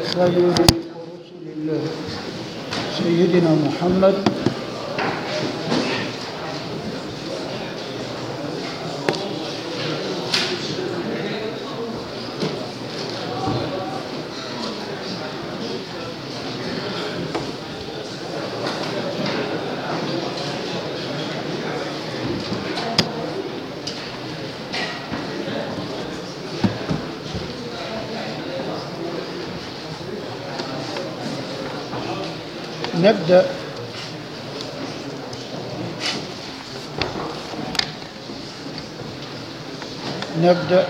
خير رسل الله سيدنا محمد نبدأ نبدأ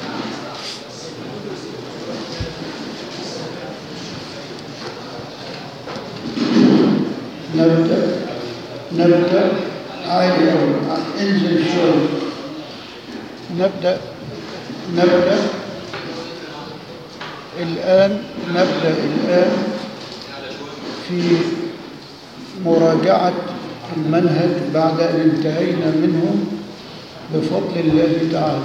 نبدأ نبدأ عادي أول انزل شوي نبدأ نبدأ الآن نبدأ الآن في مراجعة المنهج بعد أن انتهينا منه بفضل الله تعالى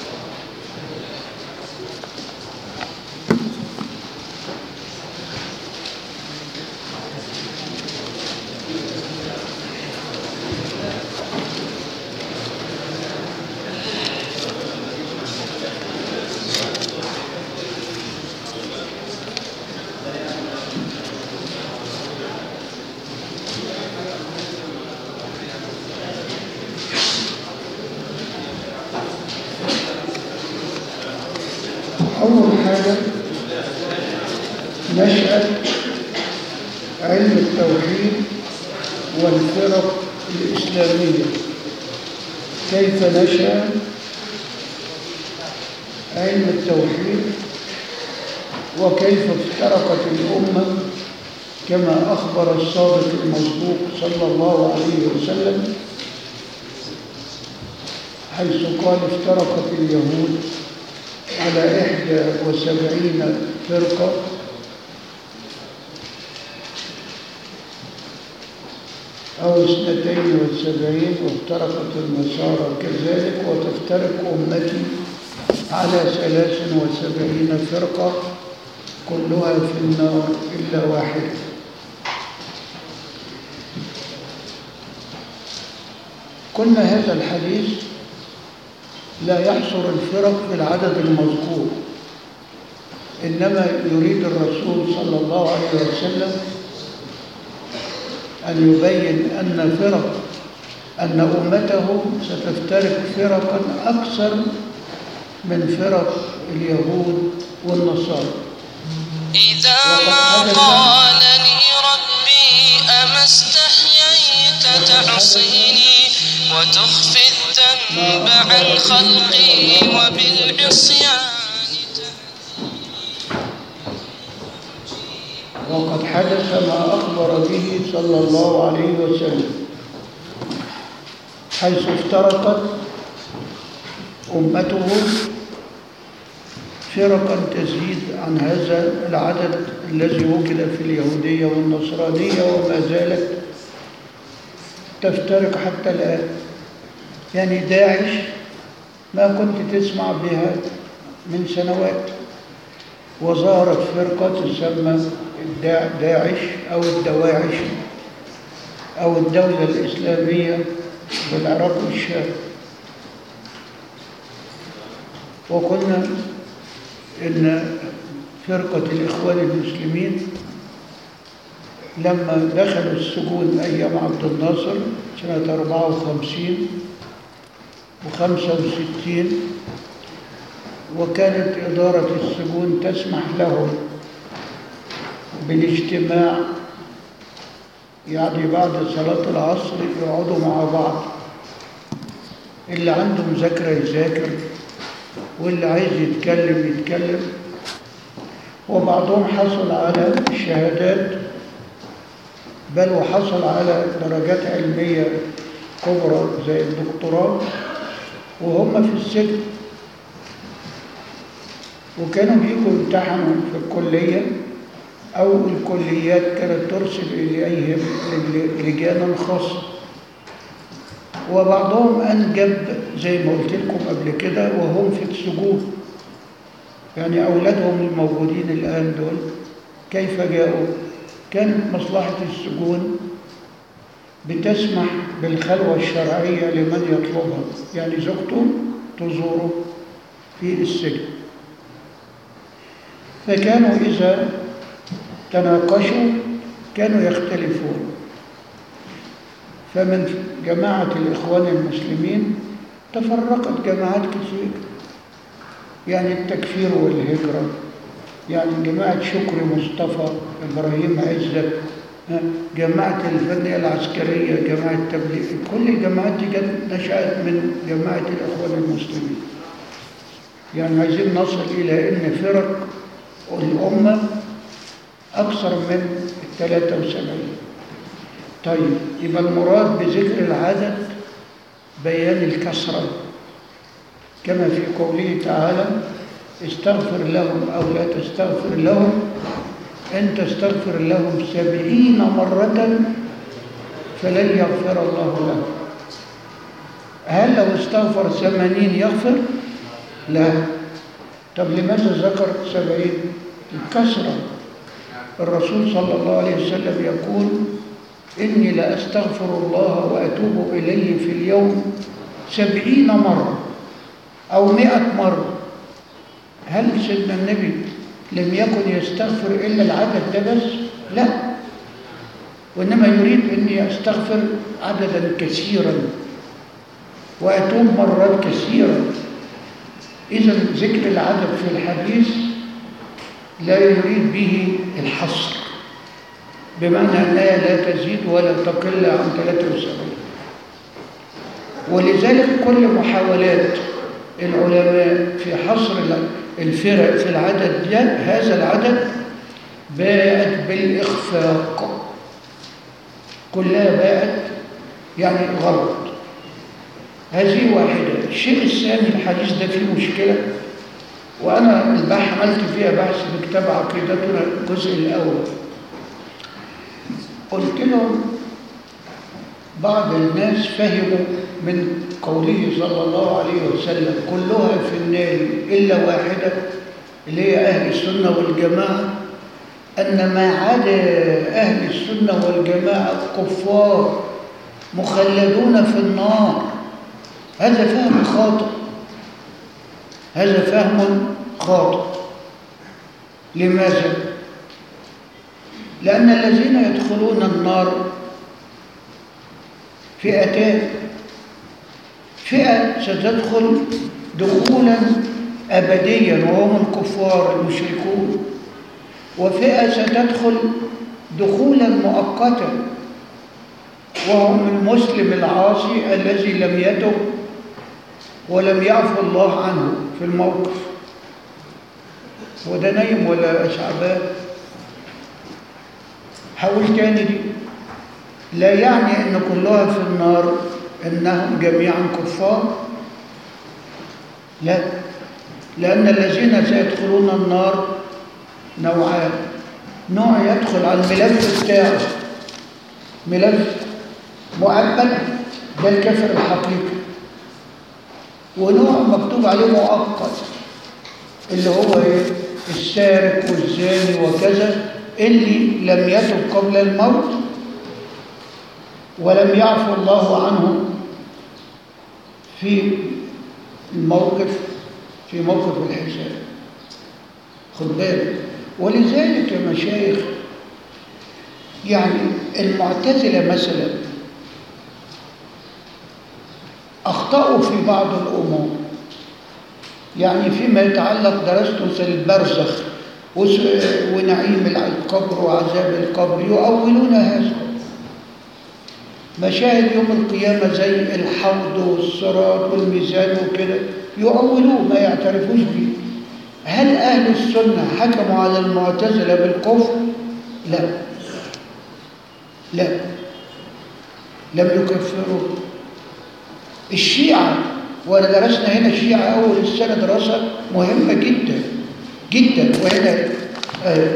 أول حاجة نشأة علم التوحيد والفرق الإسلامية كيف نشأ علم التوحيد وكيف افترقت الأمة كما أخبر الصادق المصدوق صلى الله عليه وسلم حيث قال افترقت اليهود على إحدى وسبعين فرقة أو اثنتين وسبعين وافترقت النصارى كذلك وتفترق أمتي على ثلاث وسبعين فرقة كلها في النار إلا واحدة قلنا هذا الحديث لا يحصر الفرق في العدد المذكور إنما يريد الرسول صلى الله عليه وسلم أن يبين أن فرق أن أمته ستفترق فرقا أكثر من فرق اليهود والنصارى إذا ما قال لي ربي أما استحييت تعصيني وتخفي الذنب عن خلقي وبالعصيان وقد حدث ما أخبر به صلى الله عليه وسلم حيث افترقت أمته فرقا تزيد عن هذا العدد الذي وجد في اليهودية والنصرانية وما زالت تفترق حتى الآن يعني داعش ما كنت تسمع بها من سنوات وظهرت فرقة تسمى الدا- داعش أو الدواعش أو الدولة الإسلامية بالعراق والشام وقلنا إن فرقة الإخوان المسلمين لما دخلوا السجون أيام عبد الناصر سنة 54 و65 وكانت إدارة السجون تسمح لهم بالاجتماع يعني بعد صلاة العصر يقعدوا مع بعض اللي عنده مذاكرة يذاكر واللي عايز يتكلم يتكلم وبعضهم حصل على شهادات بل وحصل على درجات علمية كبرى زي الدكتوراه وهم في السجن وكانوا بيجوا يمتحنوا في الكلية أو الكليات كانت ترسل إليهم لجانا خاصة وبعضهم أنجب زي ما قلت لكم قبل كده وهم في السجون يعني أولادهم الموجودين الآن دول كيف جاءوا كانت مصلحة السجون بتسمح بالخلوة الشرعية لمن يطلبها يعني زوجته تزوره في السجن فكانوا إذا تناقشوا كانوا يختلفون فمن جماعة الإخوان المسلمين تفرقت جماعات كثير يعني التكفير والهجرة يعني جماعة شكري مصطفى إبراهيم عزت ها، جماعة الفنية العسكرية جماعة تبليغ كل الجماعات دي جت نشأت من جماعة الإخوان المسلمين يعني عايزين نصل إلى أن فرق الأمة أكثر من الثلاثة وسبعين طيب يبقى المراد بذكر العدد بيان الكسرة كما في قوله تعالى استغفر لهم أو لا تستغفر لهم إن تستغفر لهم سبعين مرة فلن يغفر الله لهم هل لو استغفر ثمانين يغفر؟ لا طب لماذا ذكر سبعين؟ الكسرة الرسول صلى الله عليه وسلم يقول إني لأستغفر الله وأتوب إليه في اليوم سبعين مرة أو مئة مرة هل سيدنا النبي لم يكن يستغفر إلا العدد ده بس؟ لا وإنما يريد أني أستغفر عددا كثيرا وأتوب مرات كثيرا إذا ذكر العدد في الحديث لا يريد به الحصر بمعنى أنها لا تزيد ولا تقل عن 73 ولذلك كل محاولات العلماء في حصر الفرق في العدد ده هذا العدد باءت بالإخفاق كلها باءت يعني غلط هذه واحدة الشيء الثاني الحديث ده فيه مشكلة وأنا البحث عملت فيها بحث في كتاب عقيدتنا الجزء الأول قلت لهم بعض الناس فهموا من قوله صلى الله عليه وسلم كلها في النار إلا واحدة اللي هي أهل السنة والجماعة أن ما عدا أهل السنة والجماعة الكفار مخلدون في النار هذا فهم خاطئ هذا فهم خاطئ لماذا؟ لأن الذين يدخلون النار فئتان فئة ستدخل دخولا أبديا وهم الكفار المشركون وفئة ستدخل دخولا مؤقتا وهم المسلم العاصي الذي لم يتب ولم يعفو الله عنه في الموقف وده نايم ولا شعبان حاول تاني دي لا يعني ان كلها في النار انهم جميعا كفار لا لان الذين سيدخلون النار نوعان نوع يدخل على الملف بتاعه ملف مؤبد ده الكفر الحقيقي ونوع مكتوب عليه مؤقت اللي هو ايه السارق والزاني وكذا اللي لم يتب قبل الموت ولم يعفو الله عنه في الموقف في موقف الحساب خد بالك ولذلك يا مشايخ يعني المعتزلة مثلا أخطأوا في بعض الأمور يعني فيما يتعلق درسته في البرزخ ونعيم القبر وعذاب القبر يؤولون هذا مشاهد يوم القيامة زي الحوض والصراط والميزان وكده يؤولوه ما يعترفوش به هل أهل السنة حكموا على المعتزلة بالكفر؟ لا لا لم يكفروا الشيعة وأنا درسنا هنا الشيعة أول السنة دراسة مهمة جدا جدا وهنا آه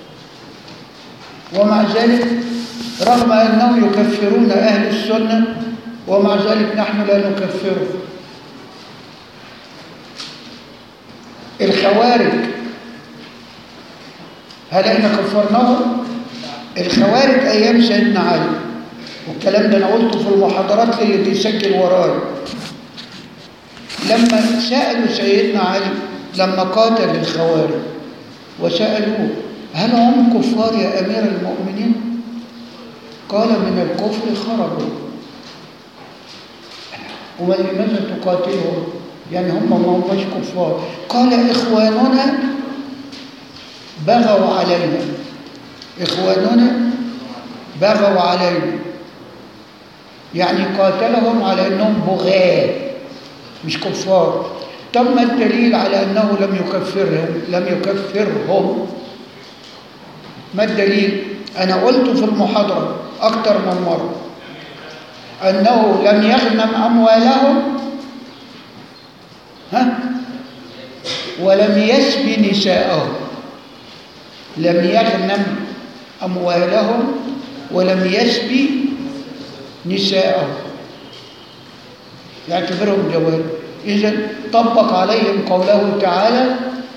ومع ذلك رغم أنهم يكفرون أهل السنة ومع ذلك نحن لا نكفره الخوارج هل احنا كفرناهم الخوارج ايام سيدنا علي والكلام ده انا قلته في المحاضرات اللي بيسجل ورايا لما سالوا سيدنا علي لما قاتل الخوارج وسالوه هل هم كفار يا امير المؤمنين قال من الكفر خرجوا ولماذا تقاتلهم يعني هم ما هماش كفار قال اخواننا بغوا علينا إخواننا بغوا علينا يعني قاتلهم على أنهم بغاة مش كفار طب ما الدليل على أنه لم يكفرهم لم يكفرهم ما الدليل أنا قلت في المحاضرة أكثر من مرة أنه لم يغنم أموالهم ها ولم يسب نساءهم لم يغنم أموالهم ولم يسبي نساءهم يعتبرهم جوال إذا طبق عليهم قوله تعالى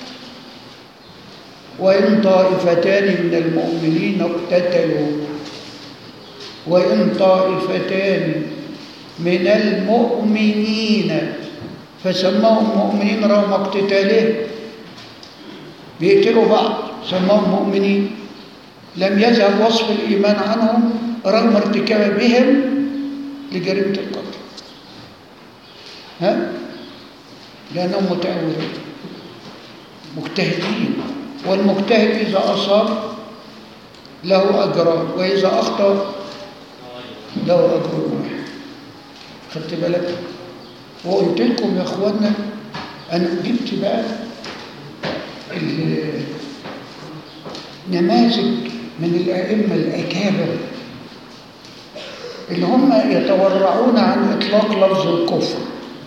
وإن طائفتان من المؤمنين اقتتلوا وإن طائفتان من المؤمنين فسماهم مؤمنين رغم اقتتالهم بيقتلوا بعض سماهم مؤمنين لم يذهب وصف الإيمان عنهم رغم ارتكاب بهم لجريمة القتل ها؟ لأنهم متأولين مجتهدين والمجتهد إذا أصاب له أجران وإذا أخطأ له أجر واحد خدت بالك وقلت لكم يا إخوانا أنا جبت بقى نماذج من الأئمة الأكابر اللي هم يتورعون عن إطلاق لفظ الكفر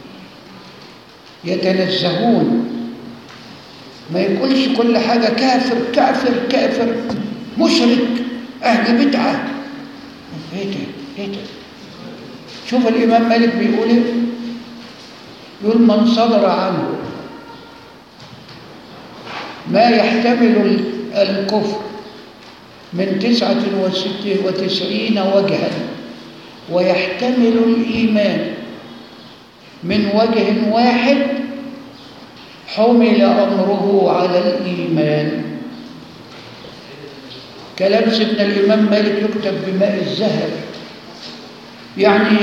يتنزهون ما يقولش كل حاجة كافر كافر كافر مشرك أهل بدعة إيه ده إيه ده شوف الإمام مالك بيقول إيه يقول من صدر عنه ما يحتمل الكفر من تسعة وتسعين وجها ويحتمل الإيمان من وجه واحد حمل أمره على الإيمان كلام سيدنا الإمام مالك يكتب بماء الذهب يعني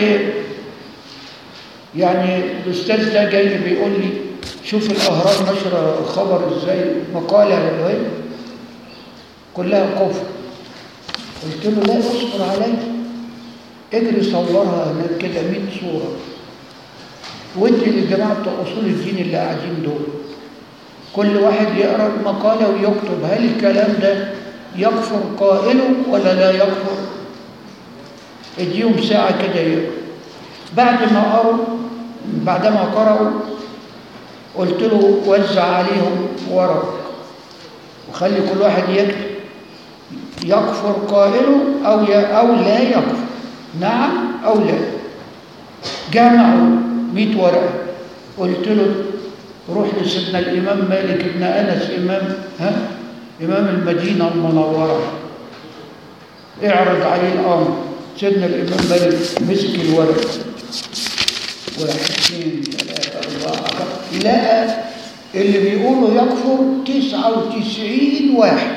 يعني الأستاذ ده جاي بيقول لي شوف الأهرام نشر خبر إزاي مقالة يا كلها كفر قلت له لا اصبر علي اجري صورها هناك كده 100 صوره وادي للجماعه بتوع اصول الدين اللي قاعدين دول كل واحد يقرا المقاله ويكتب هل الكلام ده يكفر قائله ولا لا يكفر اديهم ساعه كده يقرا بعد ما قروا بعدما قرأوا قلت له وزع عليهم ورق وخلي كل واحد يكتب يكفر قائله أو, أو لا يكفر نعم أو لا جمعوا 100 ورقة قلت له روح لسيدنا الإمام مالك بن أنس إمام ها إمام المدينة المنورة اعرض عليه الأمر سيدنا الإمام مالك مسك الورق واحد اثنين ثلاثة أربعة لقى اللي بيقولوا يكفر تسعة وتسعين واحد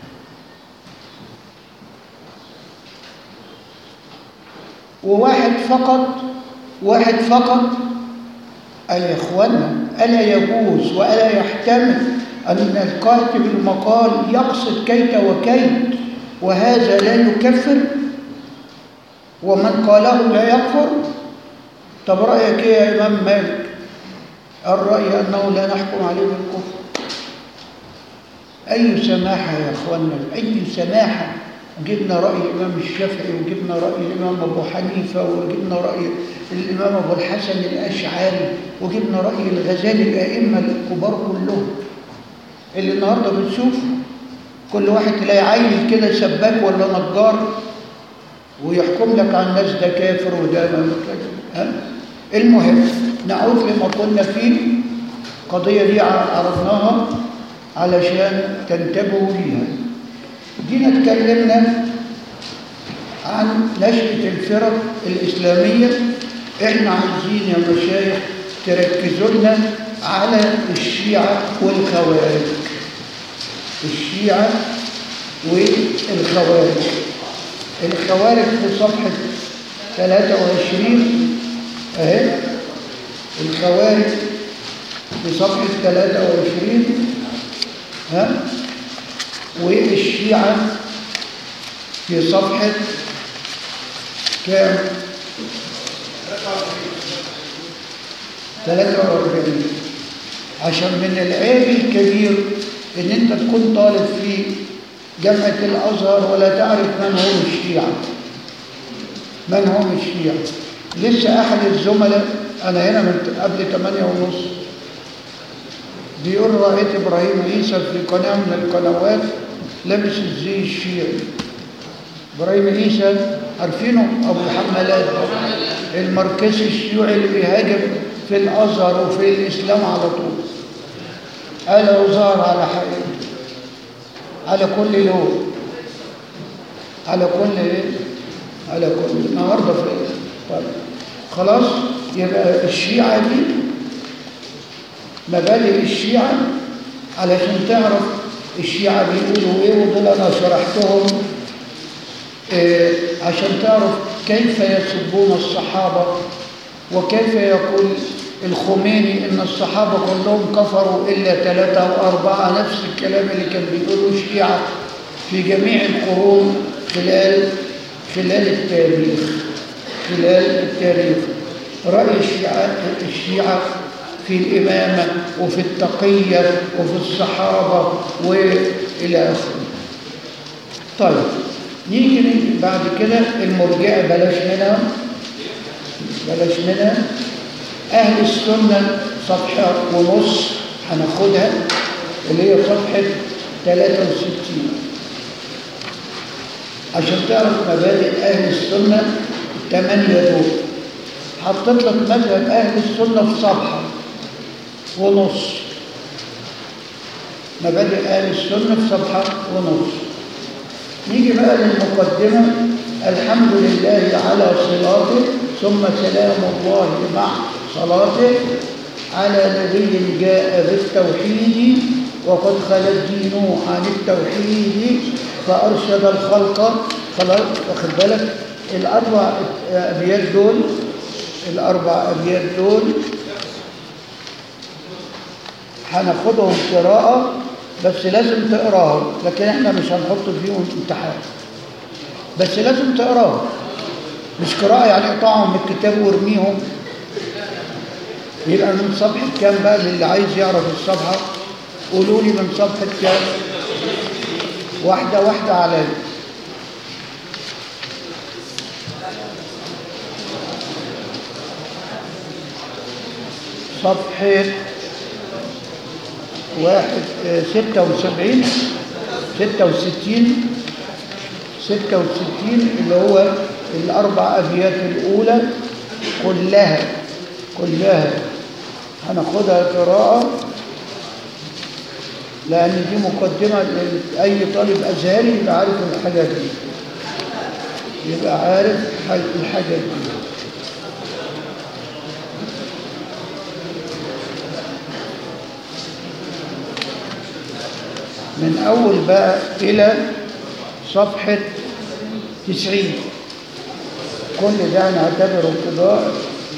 وواحد فقط واحد فقط أي يا إخوانا ألا يجوز وألا يحتمل أن الكاتب المقال يقصد كيت وكيت وهذا لا يكفر ومن قاله لا يكفر طب رأيك إيه يا إمام مالك الرأي أنه لا نحكم عليه بالكفر أي سماحة يا إخوانا أي سماحة جبنا رأي الإمام الشافعي وجبنا رأي الإمام أبو حنيفة وجبنا رأي الإمام أبو الحسن الأشعري وجبنا رأي الغزالي الأئمة الكبار كلهم اللي النهاردة بنشوف كل واحد تلاقي عيل كده سباك ولا نجار ويحكم لك عن الناس ده كافر وده ها المهم نعود لما كنا فيه القضية دي عرضناها علشان تنتبهوا ليها جينا اتكلمنا عن نشأة الفرق الإسلامية احنا عايزين يا مشايخ تركزوا لنا على الشيعة والخوارج الشيعة والخوارج الخوارج في صفحة 23 اهي الخوارج في صفحة 23 ها والشيعة في صفحة كام 43 عشان من العيب الكبير ان انت تكون طالب في جامعة الازهر ولا تعرف من هم الشيعة من هم الشيعة لسه احد الزملاء انا هنا من قبل 8 ونص بيقول رأيت ابراهيم عيسى في قناة من القنوات لابس الزي الشيعي ابراهيم عيسى عارفينه ابو الحمالات المركزي الشيوعي اللي بيهاجم في الازهر وفي الاسلام على طول قال وظهر على حقيقته على كل لون على كل ايه على كل النهارده في طيب خلاص يبقى الشيعة دي مبادئ الشيعة علشان تعرف الشيعة بيقولوا ايه ودول انا شرحتهم إيه عشان تعرف كيف يسبون الصحابة وكيف يقول الخميني ان الصحابة كلهم كفروا الا ثلاثة او اربعة نفس الكلام اللي كان بيقوله الشيعة في جميع القرون خلال خلال التاريخ خلال التاريخ رأي الشيعة, الشيعة في الإمامة وفي التقية وفي الصحابة وإلى آخره طيب نيجي بعد كده المرجئة بلاش منها بلاش منها أهل السنة صفحة ونص هناخدها اللي هي صفحة 63 عشان تعرف مبادئ أهل السنة الثمانية دول حطيت لك مذهب أهل السنة في صفحة ونص مبادئ أهل السنة في صفحة ونص نيجي بقى للمقدمة الحمد لله على صلاته ثم سلام الله مع صلاته على نبي جاء بالتوحيد وقد خلت دينه عن التوحيد فأرشد الخلق خلاص واخد بالك الأربع أبيات دول الأربع أبيات دول هناخدهم قراءة بس لازم تقراهم لكن احنا مش هنحط فيهم امتحان بس لازم تقراهم مش قراءة يعني اقطعهم من الكتاب وارميهم يبقى من صفحة كام بقى للي عايز يعرف الصفحة قولوا لي من صفحة كام واحدة واحدة عليا صفحة واحد اه ستة وسبعين ستة وستين ستة وستين اللي هو الأربع أبيات الأولى كلها كلها هناخدها قراءة لأن دي مقدمة لأي طالب أزهري يبقى عارف الحاجات دي يبقى عارف الحاجات دي من أول بقى إلى صفحة تسعين كل ده هنعتبره ابتداء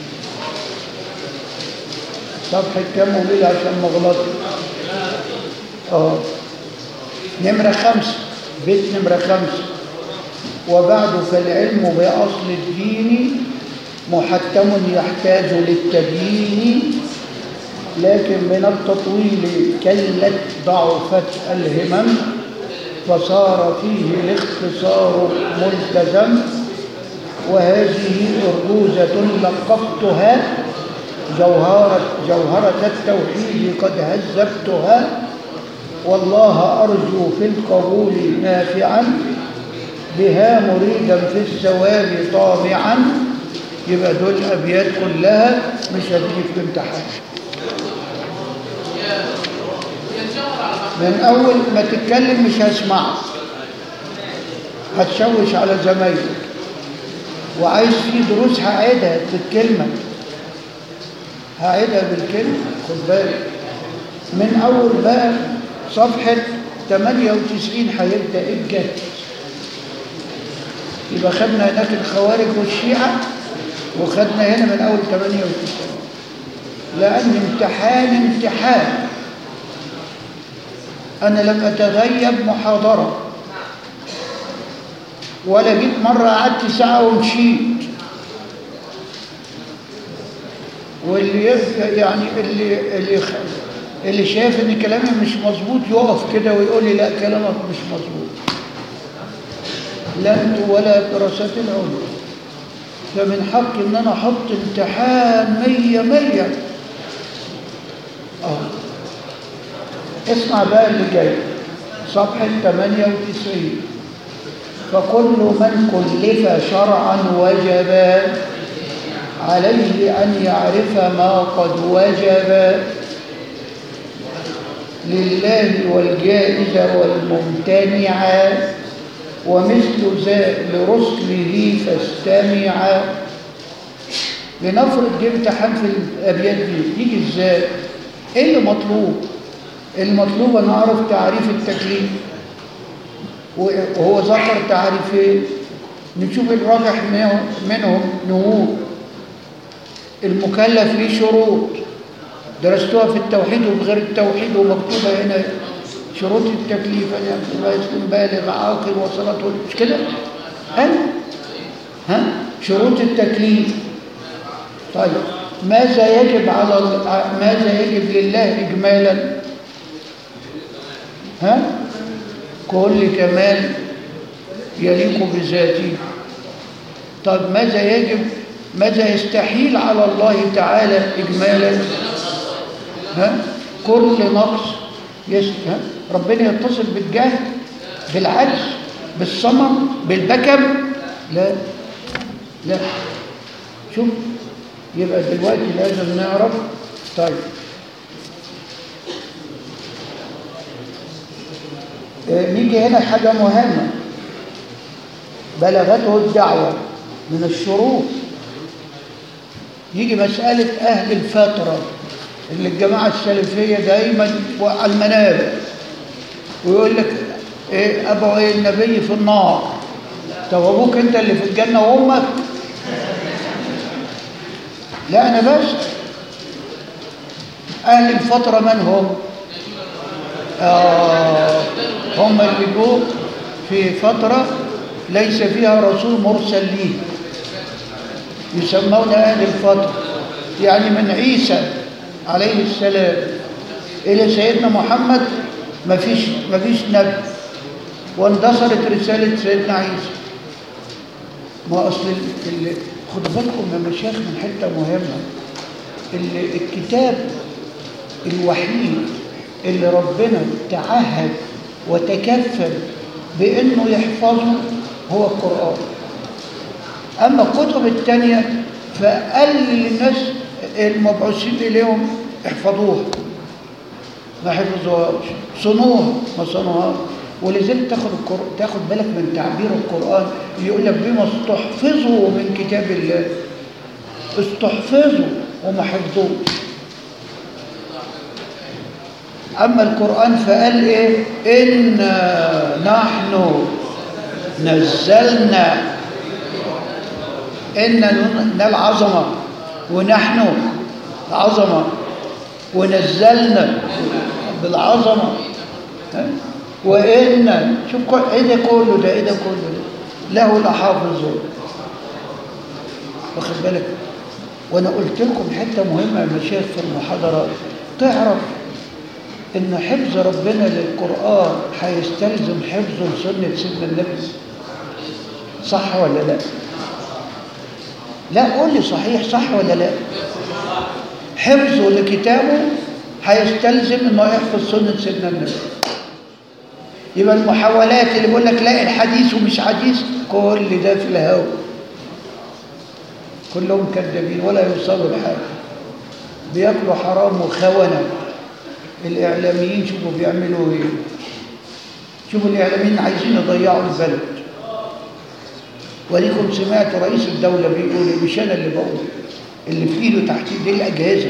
صفحة كام وليلة عشان ما اغلطش اه نمرة خمسة بيت نمرة خمسة وبعد فالعلم بأصل الدين محتم يحتاج للتبيين لكن من التطويل كلت ضعفت الهمم فصار فيه الاختصار ملتزم وهذه أرجوزة لقبتها جوهرة, جوهرة التوحيد قد هذبتها والله أرجو في القبول نافعا بها مريدا في الثواب طامعا يبقى دول أبيات كلها مش هتيجي في الامتحان من أول ما تتكلم مش هسمعك هتشوش على زمايلك وعايز في دروس هعيدها بالكلمة هعيدها بالكلمة خد بالك من أول بقى صفحة 98 هيبدأ الجد يبقى خدنا هناك الخوارج والشيعة وخدنا هنا من أول 98 لأن امتحان امتحان أنا لم أتغيب محاضرة ولا جيت مرة قعدت ساعة ومشيت واللي يف- يعني اللي اللي خ- اللي شايف ان كلامي مش مظبوط يقف كده ويقول لي لا كلامك مش مظبوط لا انت ولا الدراسات العليا فمن حقي ان انا احط امتحان مية مية اه اسمع بقى اللي جاي صفحة 98 فكل من كلف شرعا وجب عليه أن يعرف ما قد وجب لله والجائز والممتنع ومثل ذا لرسله فاستمع لنفرض جه امتحان في الأبيات دي يجي ازاي؟ ايه اللي مطلوب؟ المطلوب أن أعرف تعريف التكليف وهو ذكر تعريفين نشوف الراجح منهم- منهم نقول المكلف ليه شروط درستوها في التوحيد وبغير التوحيد ومكتوبة هنا شروط التكليف أن يكون يكون بالغ عاقل وصلاته مش كده؟ هل؟ ها؟ شروط التكليف طيب ماذا يجب على ال- ماذا يجب لله إجمالا؟ ها؟ كل كمال يليق بذاته طب ماذا يجب ماذا يستحيل على الله تعالى إجمالا ها؟ كل نقص يس... ها؟ ربنا يتصل بالجهل بالعجز بالصمم بالبكم لا لا شوف يبقى دلوقتي لازم نعرف طيب آه، نيجي هنا حاجة مهمة بلغته الدعوة من الشروط يجي مسألة أهل الفترة اللي الجماعة السلفية دايما على المنابر ويقول لك إيه أبو إيه النبي في النار طب أبوك أنت اللي في الجنة وأمك لا أنا بس أهل الفترة من هم؟ آه هم اللي جو في فترة ليس فيها رسول مرسل ليه يسمون أهل الفترة يعني من عيسى عليه السلام إلى سيدنا محمد ما فيش ما فيش نبي واندثرت رسالة سيدنا عيسى ما أصل ال- ال- خدوا بالكم يا مشايخ من حتة مهمة ال- الكتاب الوحيد اللي ربنا تعهد وتكفل بأنه يحفظه هو القرآن أما الكتب التانية فقال للناس المبعوثين إليهم احفظوها ما حفظوهاش صنوها ما صنوهاش ولذلك تاخد القرآن تاخد بالك من تعبير القرآن يقول لك بما استحفظوا من كتاب الله استحفظوا وما حفظوش أما القرآن فقال إيه إنا نحن نزلنا إن العظمة ونحن عظمة ونزلنا بالعظمة ها؟ وإن شوف كل- إيه ده كله ده إيه ده كله ده له لحافظ واخد بالك وأنا قلت لكم حتة مهمة يا مشايخ في المحاضرات تعرف إن حفظ ربنا للقرآن هيستلزم حفظه لسنة سيدنا النبي صح ولا لا؟ لا قول لي صحيح صح ولا لا؟ حفظه لكتابه هيستلزم انه يحفظ سنة سيدنا النبي يبقى المحاولات اللي بيقول لك لا الحديث ومش حديث كل ده في الهوى كلهم كذابين ولا يوصلوا لحاجه بياكلوا حرام وخونه الإعلاميين شوفوا بيعملوا إيه شوفوا الإعلاميين عايزين يضيعوا البلد وليكم سمعت رئيس الدولة بيقول إيه؟ مش أنا اللي بقول اللي في إيده تحت دي الأجهزة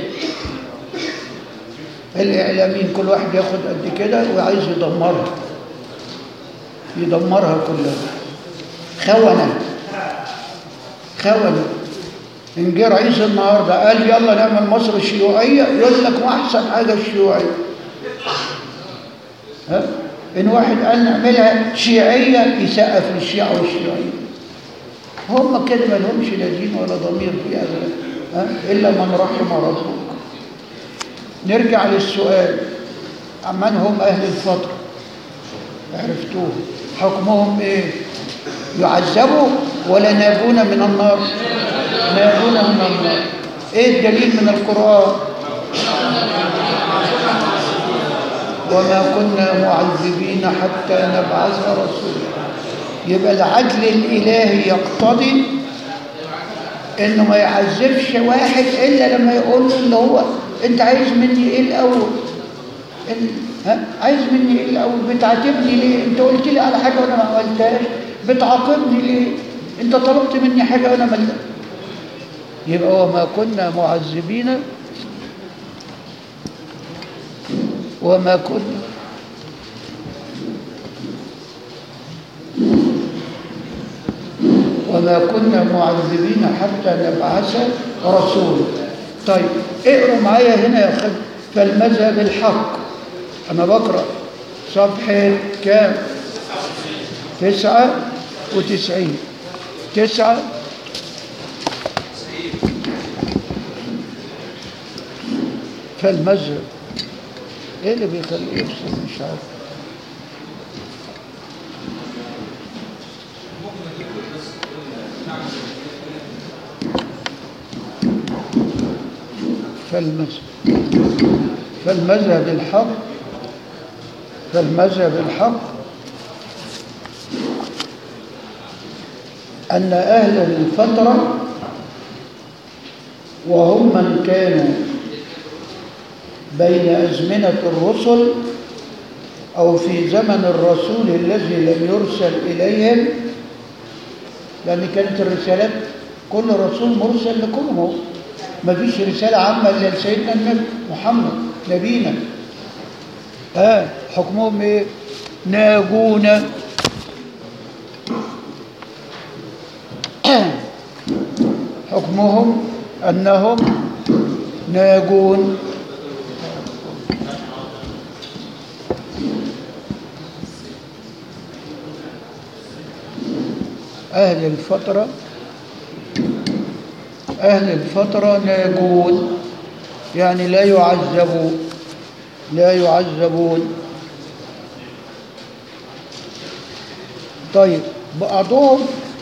الإعلاميين كل واحد ياخد قد كده وعايز يدمرها يدمرها كلها خونة خونة إن جه رئيس النهارده قال يلا نعمل مصر الشيوعية يقول لك ما أحسن حاجة الشيوعية ها؟ إن واحد قال نعملها شيعية يسقف للشيعة والشيوعية هم كده ما لهمش لا دين ولا ضمير في هذا ها؟ إلا من رحم ربك نرجع للسؤال عمن هم أهل الفترة عرفتوه حكمهم إيه يعذبوا ولا نابون من النار نابون من النار إيه الدليل من القرآن وما كنا معذبين حتى نبعث رسولا يبقى العدل الإلهي يقتضي إنه ما يعذبش واحد إلا لما يقول له اللي هو أنت عايز مني إيه الأول إن- ها عايز مني إيه الأول بتعاتبني ليه أنت قلت لي على حاجة وأنا ما عملتهاش بتعاقبني ليه أنت طلبت مني حاجة وأنا ما يبقى وما كنا معذبين وما كنا وما كنا معذبين حتى نبعث رسولا طيب اقروا معايا هنا يا اخي فالمذهب الحق انا بقرا صفحه كام تسعة وتسعين تسعة فالمذهب ايه اللي بيخليه يفصل مش عارف فالمذهب فالمذهب الحق فالمذهب الحق أن أهل الفترة وهم من كانوا بين أزمنة الرسل أو في زمن الرسول الذي لم يرسل إليهم لأن كانت الرسالات كل رسول مرسل لكلهم ما فيش رسالة عامة إلا لسيدنا النبي محمد نبينا آه حكمهم إيه؟ ناجون حكمهم أنهم ناجون أهل الفترة أهل الفترة ناجون يعني لا يعذبون لا يعذبون طيب بعضهم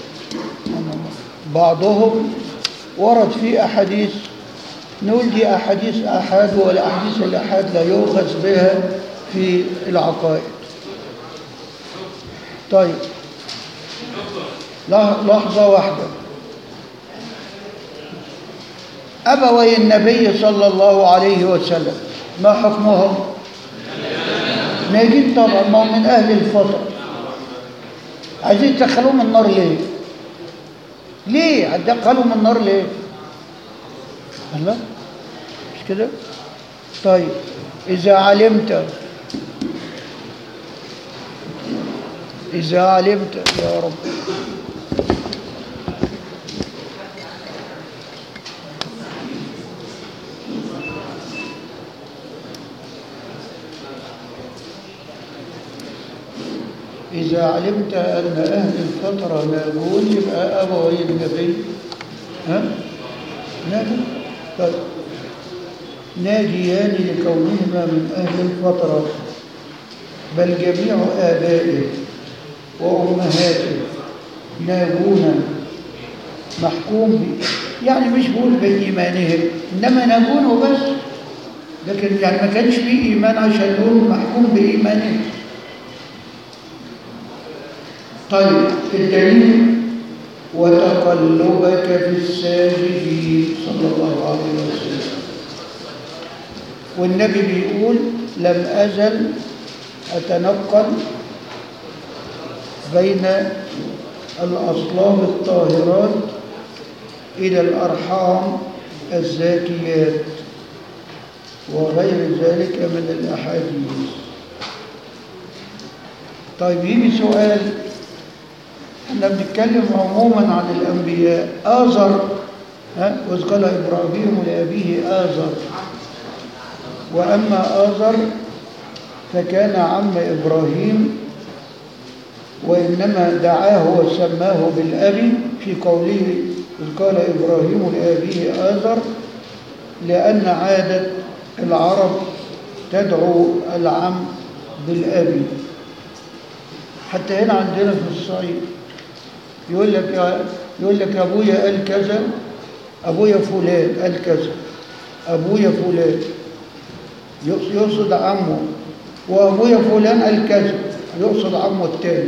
بعضهم ورد في أحاديث نقول دي أحاديث أحاد والأحاديث الأحاد لا يؤخذ بها في العقائد طيب لح- لحظة واحدة أبوي النبي صلى الله عليه وسلم ما حكمهم ناجين طبعا ما هم من أهل الفضل عايزين تدخلوهم النار ليه ليه هتدخلهم النار ليه الله مش كده طيب إذا علمت إذا علمت يا رب إذا علمت أن أهل الفترة ناجون يبقى أبوي النبي ها؟ ناجون طيب ناجيان لكونهما من أهل الفترة بل جميع آبائه وأمهاته ناجون محكوم به يعني مش بقول بإيمانهم إنما ناجون وبس لكن يعني ما كانش فيه إيمان عشان نقول محكوم بإيمانهم طيب الدليل وتقلبك في الساجدين صلى الله عليه وسلم والنبي بيقول لم أزل أتنقل بين الأصلاب الطاهرات إلى الأرحام الزاكيات وغير ذلك من الأحاديث طيب يجي سؤال احنا بنتكلم عموما عن الأنبياء آزر ها وإذ قال إبراهيم لأبيه آزر وأما آزر فكان عم إبراهيم وإنما دعاه وسماه بالأب في قوله إذ قال إبراهيم لأبيه آزر لأن عادة العرب تدعو العم بالأب حتى هنا عندنا في الصعيد يقول لك يا يقول لك أبويا قال كذا أبويا فلان قال كذا أبويا فلان يقصد عمه وأبويا فلان قال كذا يقصد عمه التاني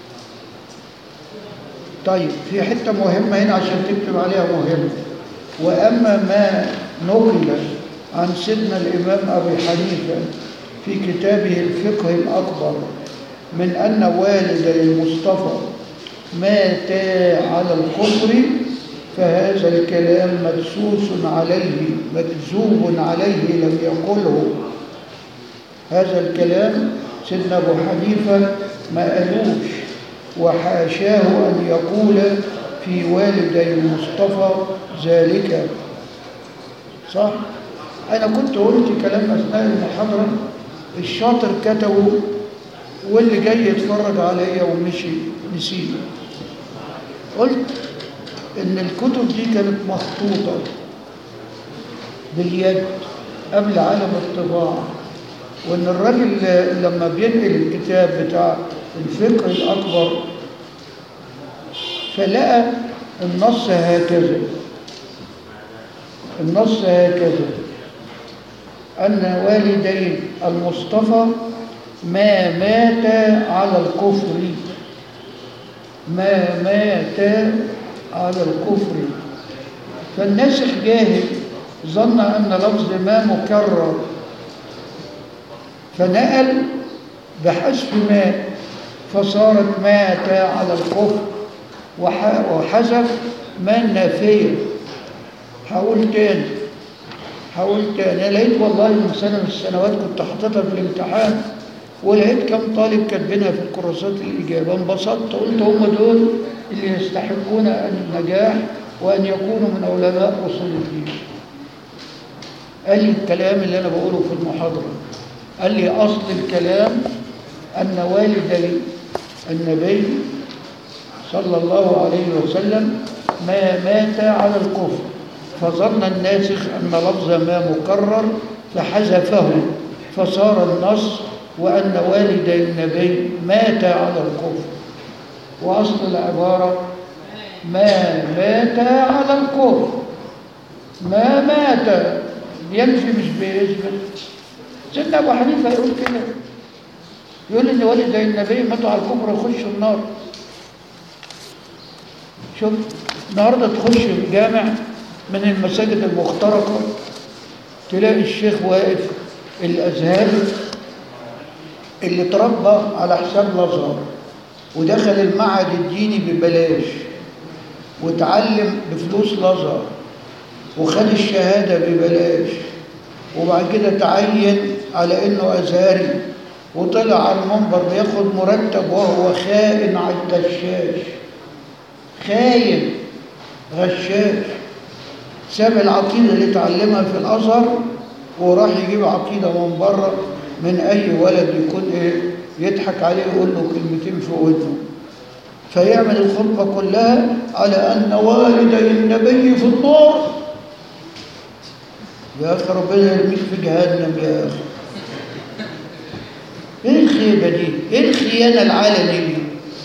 طيب في حتة مهمة هنا عشان تكتب عليها مهمة وأما ما نقل عن سيدنا الإمام أبي حنيفة في كتابه الفقه الأكبر من أن والدي المصطفى ماتا على الكفر فهذا الكلام مدسوس عليه مكذوب عليه لم يقله هذا الكلام سيدنا أبو حنيفة ما قالوش وحاشاه أن يقول في والدي المصطفى ذلك صح؟ أنا كنت قلت كلام أثناء المحاضرة الشاطر كتبه واللي جاي يتفرج عليا ومشي نسيه قلت إن الكتب دي كانت مخطوطة باليد قبل عالم الطباعة وإن الراجل لما بينقل الكتاب بتاع الفقه الأكبر فلقى النص هكذا النص هكذا أن والدي المصطفى ما مات على الكفر ما مات على الكفر فالناسخ جاهل ظن أن لفظ ما مكرر فنقل بحذف ما فصارت مات على الكفر وحذف ما النافية هقول تاني هقول تاني أنا لقيت والله من سنة من السنوات كنت حاططها في الامتحان ولقيت كم طالب كاتبينها في الكراسات الإجابة انبسطت قلت هم دول اللي يستحقون النجاح وأن يكونوا من علماء أصول الدين قال لي الكلام اللي أنا بقوله في المحاضرة قال لي أصل الكلام أن والدي النبي صلى الله عليه وسلم ما مات على الكفر فظن الناسخ أن لفظ ما مكرر فحذفه فصار النص وأن والدي النبي مات على الكفر وأصل العبارة ما مات على الكفر ما مات ينفي مش بيثبت سيدنا أبو حنيفة يقول كده يقول إن والدي النبي ماتوا على الكفر يخشوا النار شوف النهارده تخش الجامع من المساجد المخترقة تلاقي الشيخ واقف الأزهر اللي تربى على حساب الأزهر ودخل المعهد الديني ببلاش وتعلم بفلوس الأزهر وخد الشهادة ببلاش وبعد كده تعين على إنه أزهري وطلع على المنبر بياخد مرتب وهو خائن على الغشاش خاين غشاش ساب العقيدة اللي اتعلمها في الأزهر وراح يجيب عقيدة من بره من أي ولد يكون إيه يضحك عليه ويقول له كلمتين في ودنه فيعمل الخطبة كلها على أن والدي النبي في النار يا أخي ربنا يرميك في جهنم يا أخي إيه الخيبة دي؟ إيه الخيانة العالمية دي؟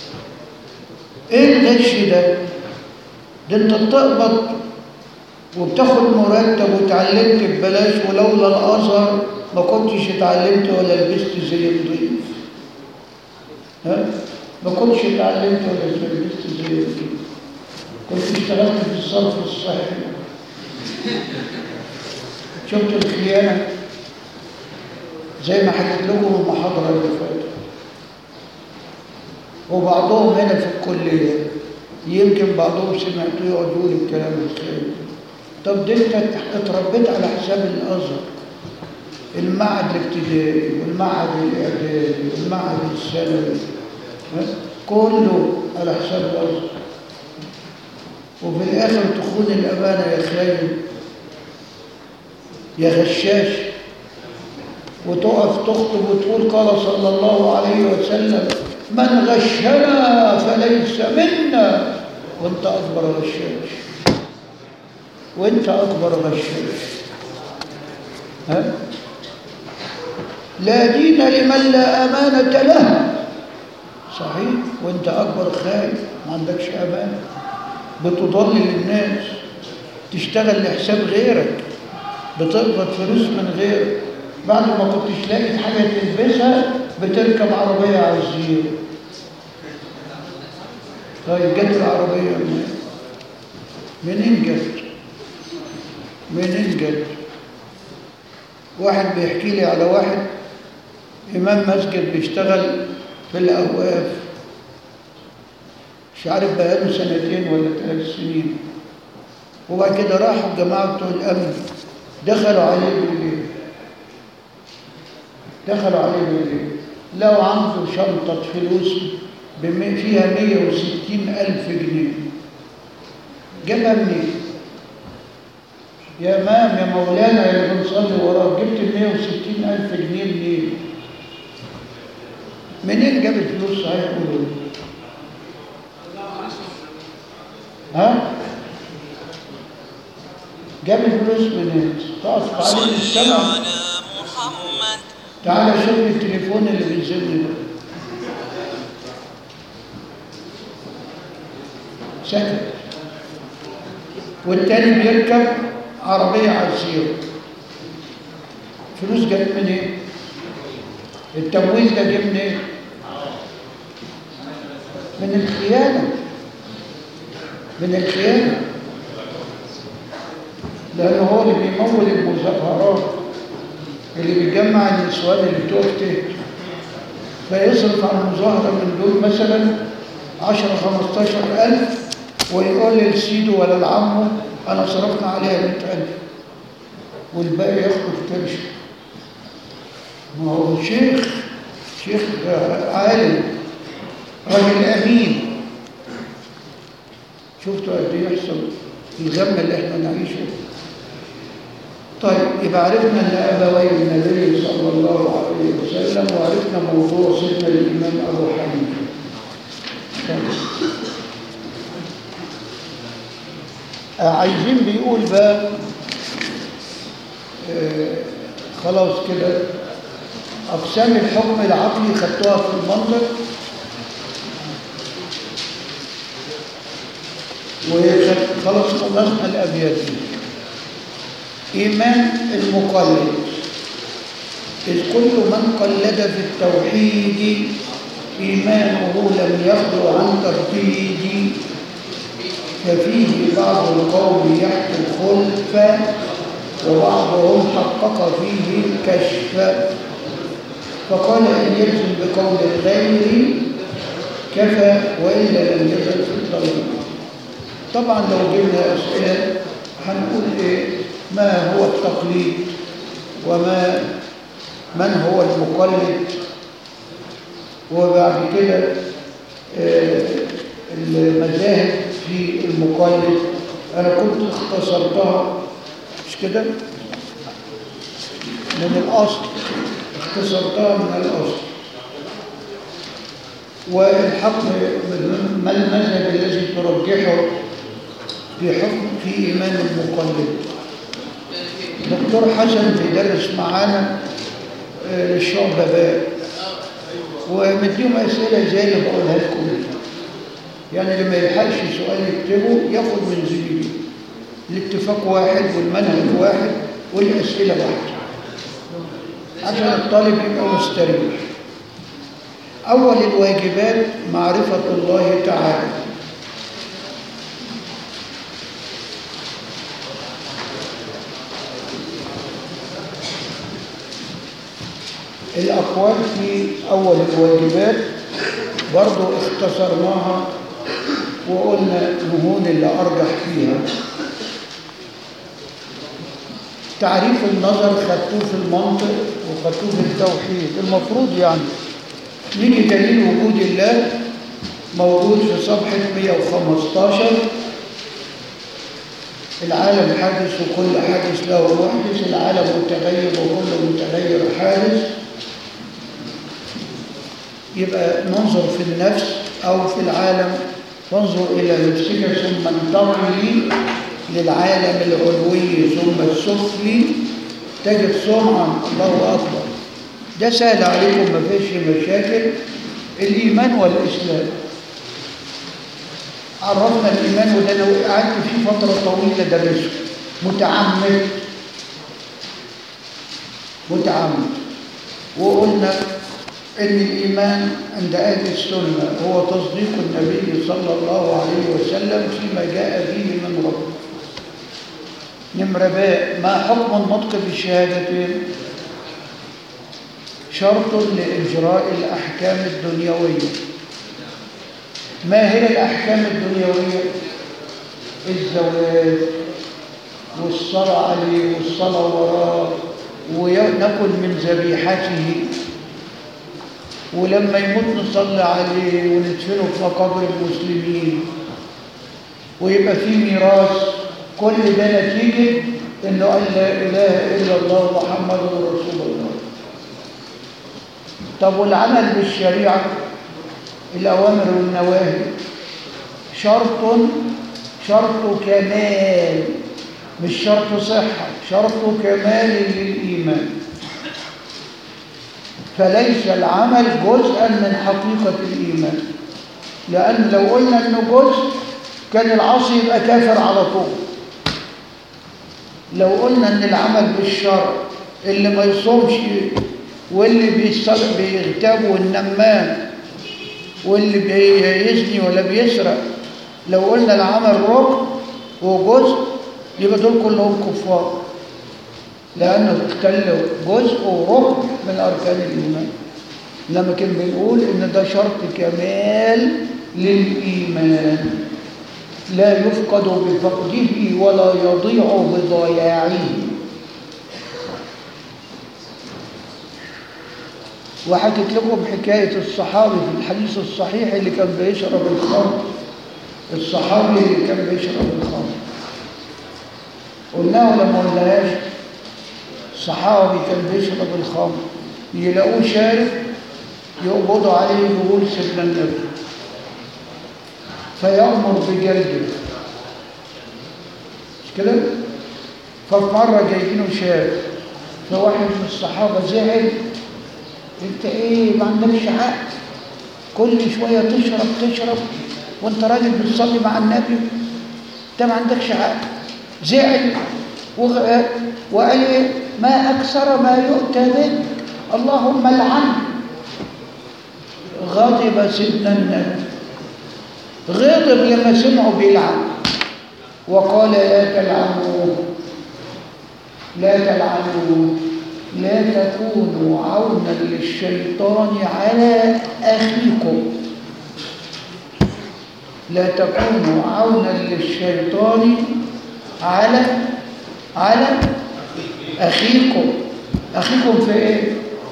إيه الغش ده؟ ده أنت بتقبض وبتاخد مرتب وتعلمت ببلاش ولولا الأزهر ما كنتش اتعلمت ولا لبست زي الضيف ها ما كنتش اتعلمت ولا لبست زي الضيف كنت اشتغلت في الصرف الصحي شفت الخيانة زي ما حكيت لكم المحاضرة اللي فاتت وبعضهم هنا في الكلية يمكن بعضهم سمعته يقعد يقول الكلام الخير طب ده انت اتربيت على حساب الازهر المعهد الابتدائي والمعهد الاعدادي والمعهد الثانوي ها؟ كله على حساب الازهر وفي الاخر تخون الامانه يا خاين يا غشاش وتقف تخطب وتقول قال صلى الله عليه وسلم من غشنا فليس منا وانت اكبر غشاش وانت اكبر غشاش ها لا دين لمن لا امانه له صحيح وانت اكبر خايف ما عندكش امانه بتضلل الناس تشتغل لحساب غيرك بتقبض فلوس من غيرك بعد ما كنتش لاقي حاجه تلبسها بتركب عربيه على الزيرو طيب جت العربيه منين؟ منين جت؟ منين جت؟ واحد بيحكي لي على واحد إمام مسجد بيشتغل في الأوقاف مش عارف بقاله سنتين ولا ثلاث سنين وبعد كده راحوا الجماعة بتوع الأمن دخلوا عليه بالليل دخلوا عليه بالليل لو عنده شنطة فلوس بم- فيها 160 ألف جنيه جابها منين؟ يا إمام يا مولانا يا اللي بنصلي وراك جبت ال 160 ألف جنيه منين؟ منين جاب الفلوس صحيح قولوا لي؟ ها؟ جاب الفلوس منين؟ تقف عليه صل السماء على محمد تعالى شوف التليفون اللي بينزل ده سكت والتاني بيركب عربية على الزيرو فلوس جت منين؟ التمويل ده جه منين؟ من الخيانة من الخيانة لأنه هو اللي بيمول المظاهرات اللي بيجمع النسوان اللي بتوع تهت فيصرف على المظاهرة من دول مثلا 10 15 ألف ويقول لسيده ولا لعمه أنا صرفنا عليها 100 ألف والباقي ياخد كرش ما هو شيخ شيخ عالم راجل أمين شفتوا قد ايه يحصل الغم اللي احنا نعيشه طيب يبقى عرفنا ان ابوي النبي صلى الله عليه وسلم وعرفنا موضوع سيدنا الامام ابو حنيفه طيب. آه، عايزين بيقول بقى آه، خلاص كده اقسام الحكم العقلي خدتوها في المنطق وخلاص خلصنا الابيات دي إيمان المقلد إذ كل من قلد في التوحيد إيمانه لم يخلو عن ترديد ففيه بعض القوم يحكي الخلف وبعضهم حقق فيه الكشف فقال إن يلزم بقول الغير كفى وإلا لم يزل في الضلال طبعا لو جبنا أسئلة هنقول إيه ما هو التقليد وما من هو المقلد وبعد كده آه، المذاهب في المقلد أنا كنت اختصرتها مش كده من الأصل اختصرتها من الأصل والحكم ما المذهب الذي ترجحه في حكم في إيمان المقلد دكتور حسن بيدرس معانا آه، للشعب باب ومديهم أسئلة زي اللي بقولها لكم يعني اللي ما يلحقش سؤال يكتبه ياخد من زميله الاتفاق واحد والمنهج واحد والأسئلة واحدة عشان الطالب يبقى مستريح أول الواجبات معرفة الله تعالى الأقوال في أول الواجبات برضو اختصرناها وقلنا نهون اللي أرجح فيها تعريف النظر خدتوه في المنطق وخدتوه في التوحيد المفروض يعني نيجي دليل وجود الله موجود في صفحة 115 العالم حادث وكل حادث له محدث العالم متغير وكل متغير حادث يبقى ننظر في النفس أو في العالم وانظر إلى نفسك ثم انتظري للعالم العلوي ثم السفلي تجد صنعا الله أكبر ده سهل عليكم ما فيش مشاكل الإيمان والإسلام عرفنا الإيمان وده أنا قعدت فيه فترة طويلة درسه متعمد متعمد وقلنا إن الإيمان عند أهل السنة هو تصديق النبي صلى الله عليه وسلم فيما جاء به من ربه نمرة باء ما حكم النطق بالشهادتين شرط لإجراء الأحكام الدنيوية ما هي الأحكام الدنيوية الزواج والصلاة عليه والصلاة وراه ونأكل من ذبيحته ولما يموت نصلي عليه وندفنه في مقابر المسلمين ويبقى في ميراث كل ده نتيجة انه قال لا اله الا الله محمد رسول الله طب والعمل بالشريعة الأوامر والنواهي شرط شرط كمال مش شرط صحة شرط كمال للإيمان فليس العمل جزءا من حقيقة الإيمان لأن لو قلنا أنه جزء كان العاصي يبقى كافر على طول لو قلنا أن العمل بالشرع اللي ما يصومش واللي بيغتاب والنمام واللي بيزني ولا بيسرق لو قلنا العمل ركن وجزء يبقى دول كلهم كفار لأنه اختلوا جزء وركن من أركان الإيمان لما كان بنقول إن ده شرط كمال للإيمان لا يفقد بفقده ولا يضيع بضياعه وحكيت لكم حكاية الصحابي في الحديث الصحيح اللي كان بيشرب الخمر الصحابي اللي كان بيشرب الخمر قلناه ولا ما قلناهاش صحابي كان بيشرب الخمر يلاقوه شارب يقبضوا عليه يقول سيدنا النبي فيأمر بجلده مش كده؟ ففي مرة جايبينه شارب فواحد من الصحابة زعل انت ايه ما عندكش عقل كل شوية تشرب تشرب وانت راجل بتصلي مع النبي انت ما عندكش عقل زعل وقال ايه ما اكثر ما يؤتى بك اللهم العن غضب سيدنا النبي غضب لما سمعوا بيلعن وقال لا تلعنوا لا تلعنوا لا تكونوا عونا للشيطان على أخيكم لا تكونوا عونا للشيطان على على أخيكم أخيكم في إيه؟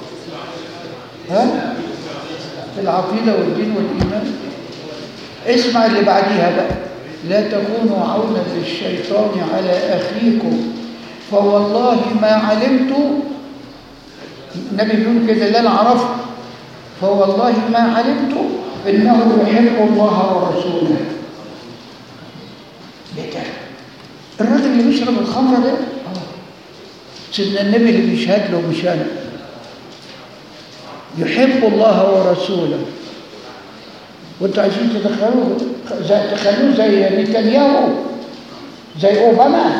ها؟ في العقيدة والدين والإيمان اسمع اللي بعديها بقى لا تكونوا عونا للشيطان على أخيكم فوالله ما علمت النبي بيقول كده اللي انا عرفت فوالله ما علمت انه يحب الله ورسوله ايه ده الراجل اللي بيشرب الخمر ده سيدنا النبي اللي بيشهد له مش انا يحب الله ورسوله وانتوا عايزين تدخلوه زي تخلوه زي نتنياهو زي اوباما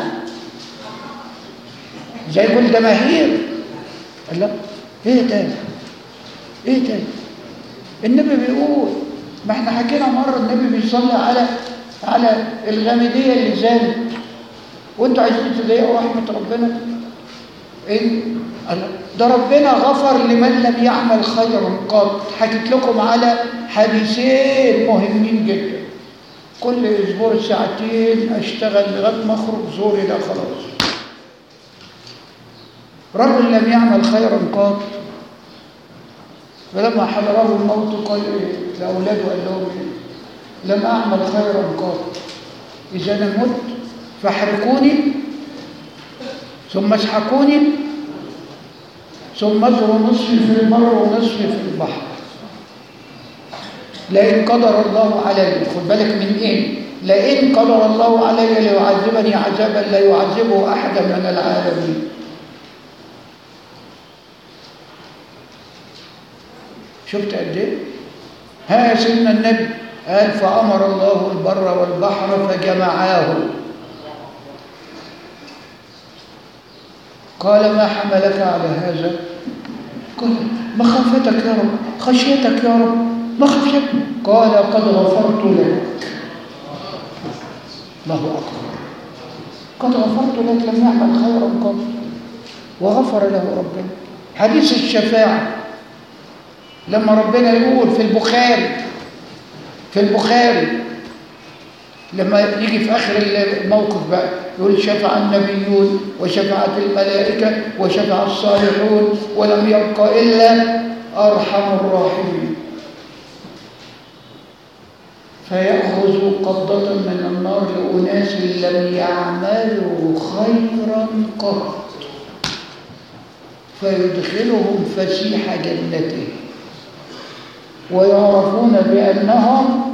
زي كل جماهير قال لا ايه تاني ايه تاني النبي بيقول ما احنا حكينا مره النبي بيصلي على على الغامديه اللي زالت وانتوا عايزين تضايقوا رحمه ربنا ايه قال ده ربنا غفر لمن لم يعمل خيرا قط حكيت لكم على حديثين مهمين جدا كل اسبوع ساعتين اشتغل لغايه ما اخرج زوري ده خلاص رجل لم يعمل خيرا قط فلما حضره الموت قال ايه لاولاده قال لهم ايه لم اعمل خيرا قط اذا انا مت فاحرقوني ثم اسحقوني ثم اجروا نصفي في البر ونصفي في البحر لئن قدر الله علي خد بالك من ايه لئن قدر الله علي ليعذبني عذابا لا يعذبه احدا من العالمين شفت قد ايه ها يا سيدنا النبي قال فامر الله البر والبحر فجمعاه قال ما حملك على هذا قال مخافتك يا رب خشيتك يا رب مخشيتك قال قد غفرت لك الله أكبر قد غفرت لك لم يعمل خيرا قط وغفر له ربنا حديث الشفاعة لما ربنا يقول في البخاري في البخاري لما يجي في آخر الموقف بقى يقول شفع النبيون وشفعت الملائكة وشفع الصالحون ولم يبق إلا أرحم الراحمين فيأخذ قبضة من النار لأناس لم يعملوا خيرا قط فيدخلهم فسيح جنته ويعرفون بأنهم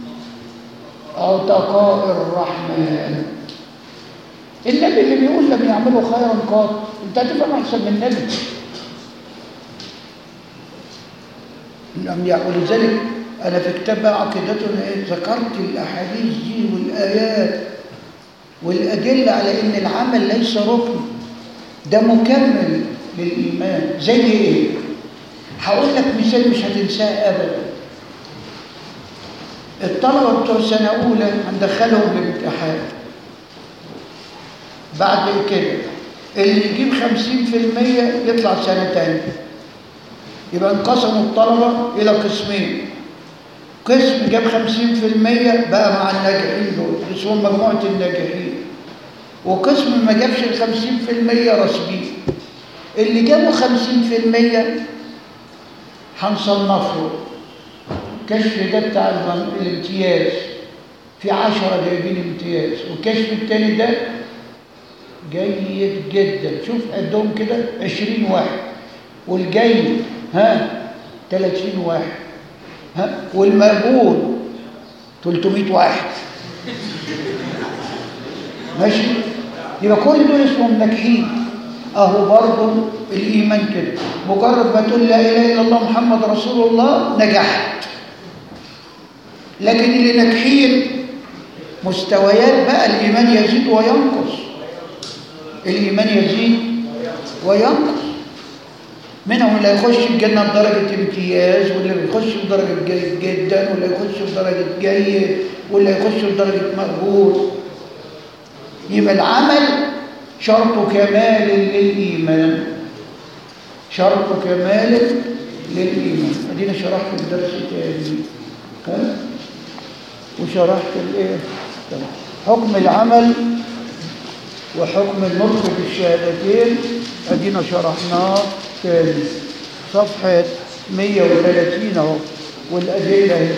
عتقاء الرحمن النبي اللي بيقول لم يعملوا خيرا قط انت هتفهم احسن من النبي لم يعملوا ولذلك انا في كتاب عقيدتنا ذكرت الاحاديث دي والايات والادله على ان العمل ليس ركن ده مكمل للايمان زي ايه هقول لك مثال مش هتنساه ابدا الطلبه بتوع سنه اولى هندخلهم الامتحان بعد كده اللي يجيب 50% يطلع سنه تانية يبقى انقسموا الطلبه الى قسمين قسم جاب 50% بقى مع الناجحين دول اسمهم مجموعه الناجحين وقسم ما جابش ال 50% راسبين اللي جابوا 50% هنصنفه الكشف ده بتاع الامتياز في 10 جايبين امتياز والكشف الثاني ده جيد جدا شوف قدهم كده 20 واحد والجيد ها 30 واحد ها والمقبول 300 واحد ماشي يبقى كل دول اسمهم ناجحين اهو برضه الايمان كده مجرد ما تقول لا اله الا الله محمد رسول الله نجحت لكن اللي ناجحين مستويات بقى الايمان يزيد وينقص الايمان يزيد وينقص منهم اللي هيخش الجنة بدرجة امتياز واللي بيخش بدرجة جيد جدا واللي يخش بدرجة جيد واللي يخش بدرجة مقبول يبقى العمل شرط كمال للإيمان شرط كمال للإيمان ادينا شرحت الدرس تاني ها وشرحت الايه حكم العمل وحكم النطق بالشهادتين ادينا شرحناه تاني صفحة 130 اهو والأدلة اهي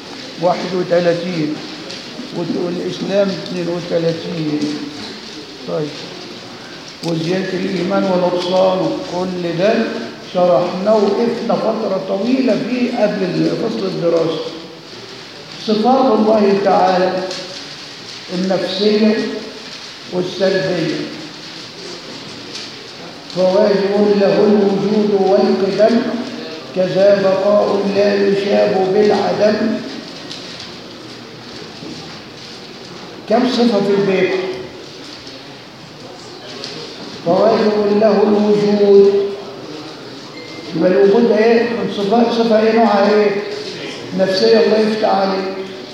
31 والإسلام 32 طيب وزيادة الإيمان ونقصانه كل ده شرحناه وقفنا فترة طويلة فيه قبل فصل الدراسة صفات الله تعالى النفسية والسلبية فواجب له الوجود والقدم كذا بقاء لا يشاب بالعدم كم صفة في البيت فواجب له الوجود يبقى الوجود ايه من صفات صفة ايه نوعها ايه نفسية الله يفتح عليك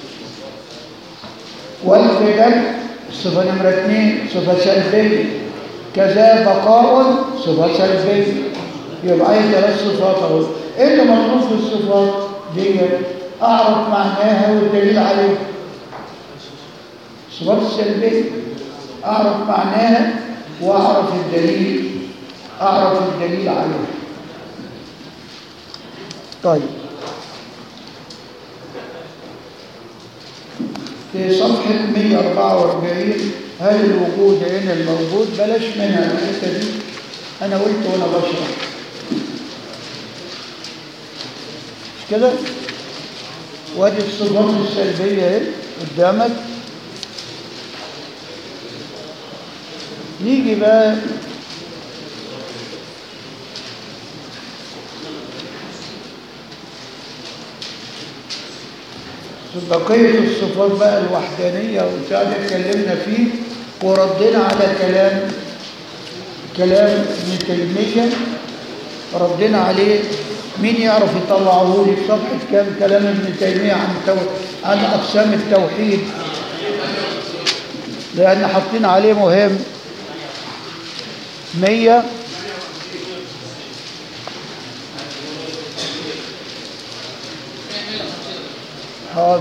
والقدم الصفة نمرة اثنين صفة سلبية كذا بقاء صفة سلبية يبقى أي ثلاث صفات أهو إيه اللي مطلوب في الصفات دي أعرف معناها والدليل عليه الصفات السلبية أعرف معناها وأعرف الدليل أعرف الدليل عليها طيب في صفحة 144 هل الوجود هنا الموجود بلاش منها الحتة دي أنا قلت وأنا بشرح مش كده وادي الصفات السلبية اهي قدامك نيجي بقى بقية الصفات بقى الوحدانية وبتاع ده اتكلمنا فيه وردنا على كلام كلام ابن تيمية ردنا عليه مين يعرف يطلعه لي في صفحة كام كلام ابن تيمية عن تو... عن أقسام التوحيد لأن حاطين عليه مهم مية حاضر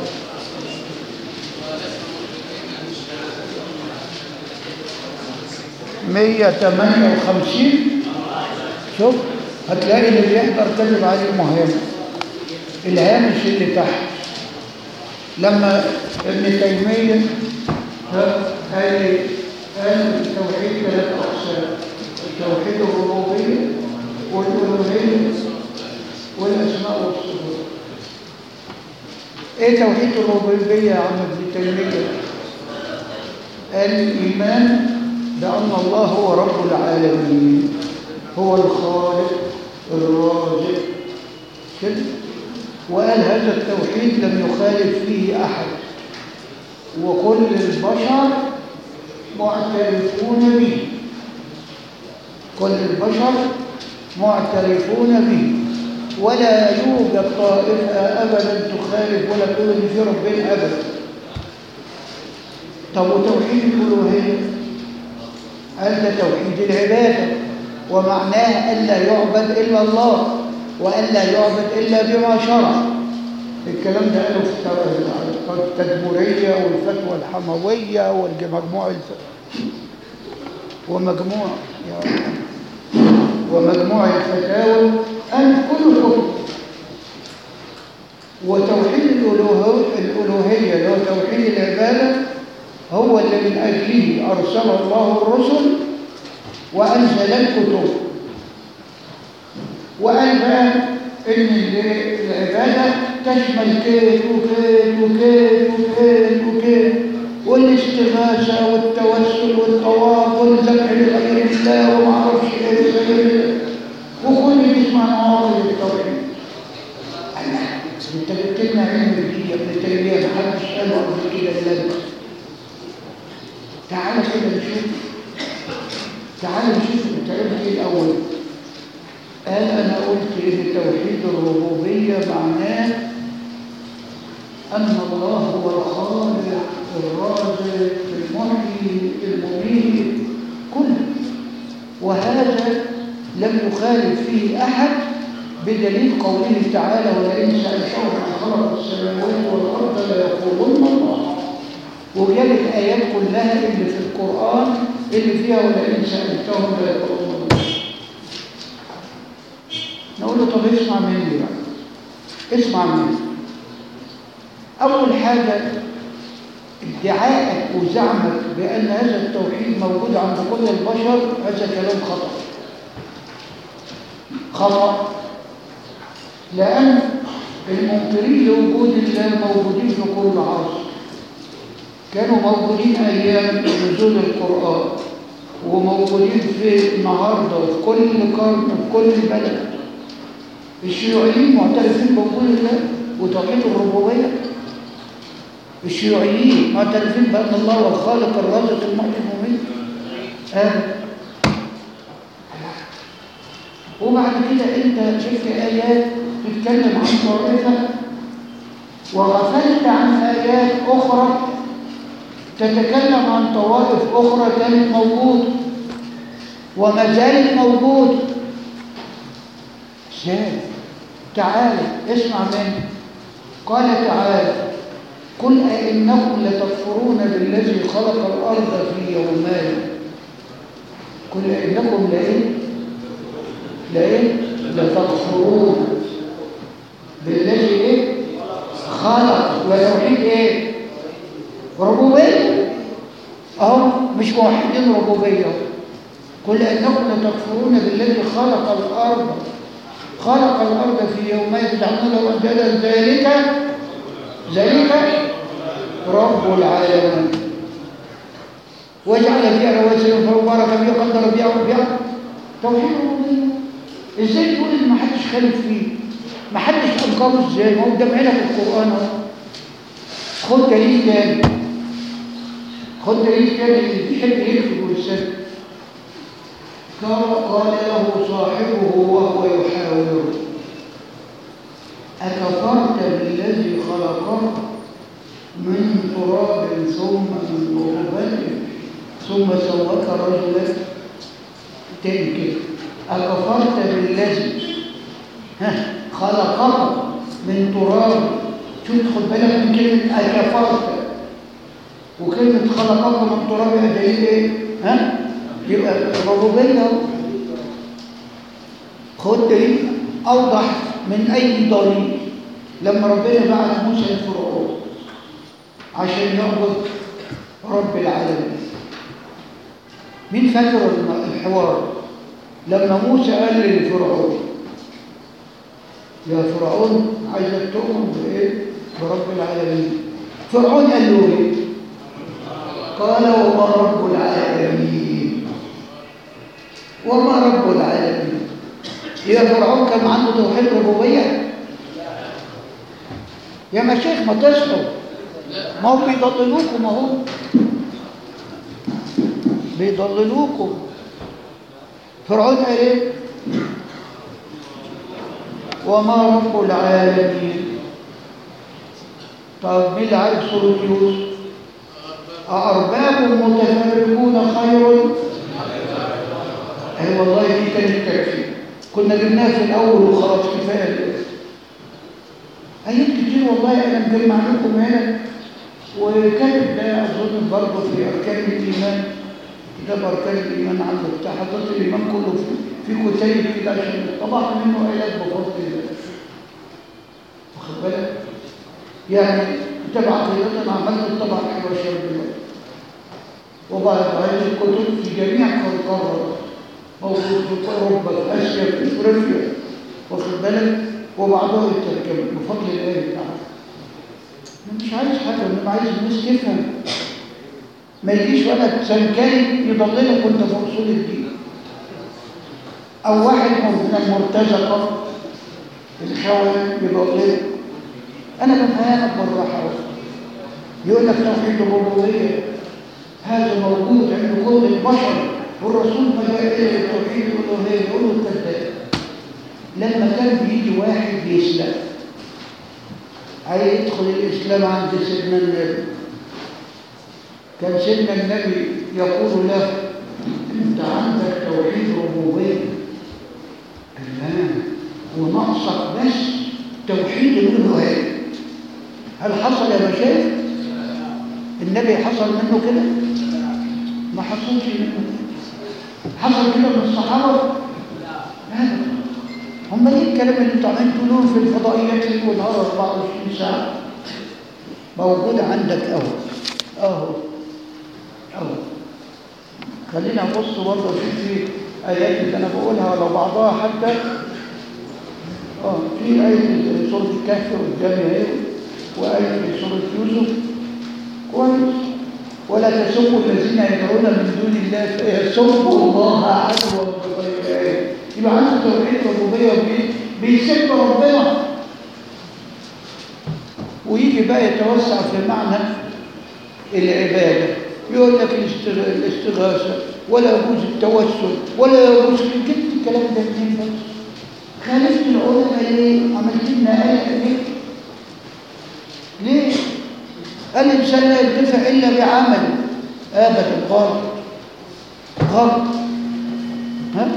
مية تمانية وخمسين شوف هتلاقي اللي بيحضر كاتب عليه مهم الهامش اللي تحت لما ابن تيمية قال قال التوحيد ثلاث أقسام التوحيد الربوبية والألوهية والأسماء والصفات ايه توحيد الربوبية يا عم ابن تيمية الإيمان بأن الله هو رب العالمين هو الخالق الرازق كده وقال هذا التوحيد لم يخالف فيه أحد وكل البشر معترفون به كل البشر معترفون به ولا يوجد طائفة أبدا تخالف ولا تقول إن في ربنا أبدا طب وتوحيد الألوهية قال ده توحيد العبادة ومعناه ألا يعبد إلا الله وألا يعبد إلا بما شرع الكلام ده قاله في التدمرية والفتوى الحموية والمجموع الف... ومجموع يا ومجموع الفتاوى قال كل الكتب وتوحيد الألوهية اللي هو توحيد العبادة هو اللي من أجله أرسل الله الرسل وأنزل الكتب وقال بقى إن العبادة تشمل كيف وكيف وكيف وكيف وكيف والاستغاثة والتوسل والطواف والذبح لغير الله وما اعرفش ايه لغير الله وكل دي اسمها معارض التوحيد انت جبت لنا علم جديد يا ابن تيميه محدش قاله قبل كده الا انت تعالى كده نشوف تعالى نشوف انت قلت ايه الاول قال انا قلت ان توحيد الربوبيه معناه ان الله هو الخالق الرازق المحيي المميت كله وهذا لم يخالف فيه احد بدليل قوله تعالى ولئن سالتهم عن خلق السماوات والارض ليقولن الله وجاب الايات كلها اللي في القران اللي فيها ولئن سالتهم ليقولن الله نقول له طب اسمع مني بقى اسمع مني اول حاجه ادعائك وزعمك بان هذا التوحيد موجود عند كل البشر هذا كلام خطا خطا لان المنكرين لوجود الله موجودين في كل عصر كانوا موجودين ايام نزول القران وموجودين في النهارده وفي كل قرن وفي كل بلد الشيوعيين معترفين بوجود الله وتوحيد الربوبيه الشيوعيين معترفين بان الله هو الخالق الرازق المحيي المميت آه. وبعد كده انت شفت ايات تتكلم عن طائفه وغفلت عن ايات اخرى تتكلم عن طوائف اخرى كانت موجوده وما زالت موجوده ازاي تعالى اسمع مني قال تعالى قل أئنكم لتكفرون بالذي خلق الأرض في يومين قل أئنكم لإيه لإيه لتكفرون بالذي إيه خلق وتوحيد إيه ربوبية أهو مش موحدين ربوبية قل أنكم لتكفرون بالذي خلق الأرض خلق الأرض في يومين تجعلون له أندادا ذلك ذلك رب العالمين وجعل فيها رواسي وبارك فيها وقدر فيها وفيها توحيد ربوبية ازاي تقول ان ما حدش خالف فيه ما حدش انكره ازاي ما هو قدام عينك القران اهو خد دليل تاني خد دليل تاني اللي بيحب يكتب ويسجل قال له صاحبه وهو يحاوره أكفرت بالذي خلقك من تراب ثم من نطفة ثم سواك رجلا تنكر أكفرت بالذي ها خلقك من تراب شوف خد بالك من كلمة أكفرت وكلمة خلقك من تراب يبقى دليل إيه؟ ها؟ يبقى الربوبية خد دليل أوضح من أي دليل لما ربنا بعت موسى لفرعون عشان يعبد رب العالمين مين فاكر الحوار لما موسى قال لفرعون يا فرعون عايزك تؤمن بايه برب العالمين فرعون قال له ايه قال وما رب العالمين وما رب العالمين يا فرعون كان عنده توحيد ربوبيه يا مشايخ ما تصحوا ما هم بيضللوكم اهو بيضللوكم فرعون قال ايه وما رب العالمين طب مين اللي عارف سوره يوسف أأرباب متفرقون خير أي والله دي كانت تكفي كنا جبناها في الأول وخلاص كفاية آيات كتير والله أنا مجمع لكم هنا وكاتب ده أظن برضه في أركان الإيمان كتاب أركان الإيمان عنده بتاع حضرت الإيمان كله في في كتيب كده عشان طبعت منه آيات بفضل الله واخد بالك؟ يعني كتاب عقيدة أنا عملت الطبع 11 دلوقتي وبعد هذه الكتب في جميع القارات موجود في أوروبا في آسيا في أفريقيا واخد بالك وبعضها الترجمة بفضل الله تعالى مش عايز حاجة أنا عايز الناس تفهم ما يجيش ولد سنكري يضللك وانت في اصول الدين او واحد من المرتزقه الخوان يضللك انا بفهمك بالراحه يقول لك توحيد الربوبيه هذا موجود عند كل البشر والرسول ما جاء الى التوحيد الالوهيه يقول له كذاب لما كان بيجي واحد بيسلم هيدخل الاسلام عند سيدنا النبي كان سيدنا النبي يقول له انت عندك توحيد ربوبيه لا وناقصك بس توحيد الالوهيه هل حصل يا مشايخ النبي حصل منه كده ما حصلش منه حصل كده من الصحابه لا هم ليه الكلام اللي انتوا عمالين تقولوه في الفضائيات اللي والنهار 24 ساعه موجود عندك اهو اهو اهو خلينا نبص برضه في في ايات اللي انا بقولها ولا بعضها حتى اه في ايه سوره الكهف قدامي اهي وايه في سوره يوسف كويس ولا تسبوا الذين يدعون من دون الله فيسبوا الله عدوا بغير علم يبقى عنده توحيد ربوبيه بيسب ربنا ويجي بقى يتوسع في معنى العباده يقول لك الاستغاثه ولا يجوز التوسل ولا يجوز جبت الكلام ده منين بس خالفت العلماء ليه عملت لنا ايه ليه ليه الانسان لا ينتفع الا بعمل ابدا غلط غلط ها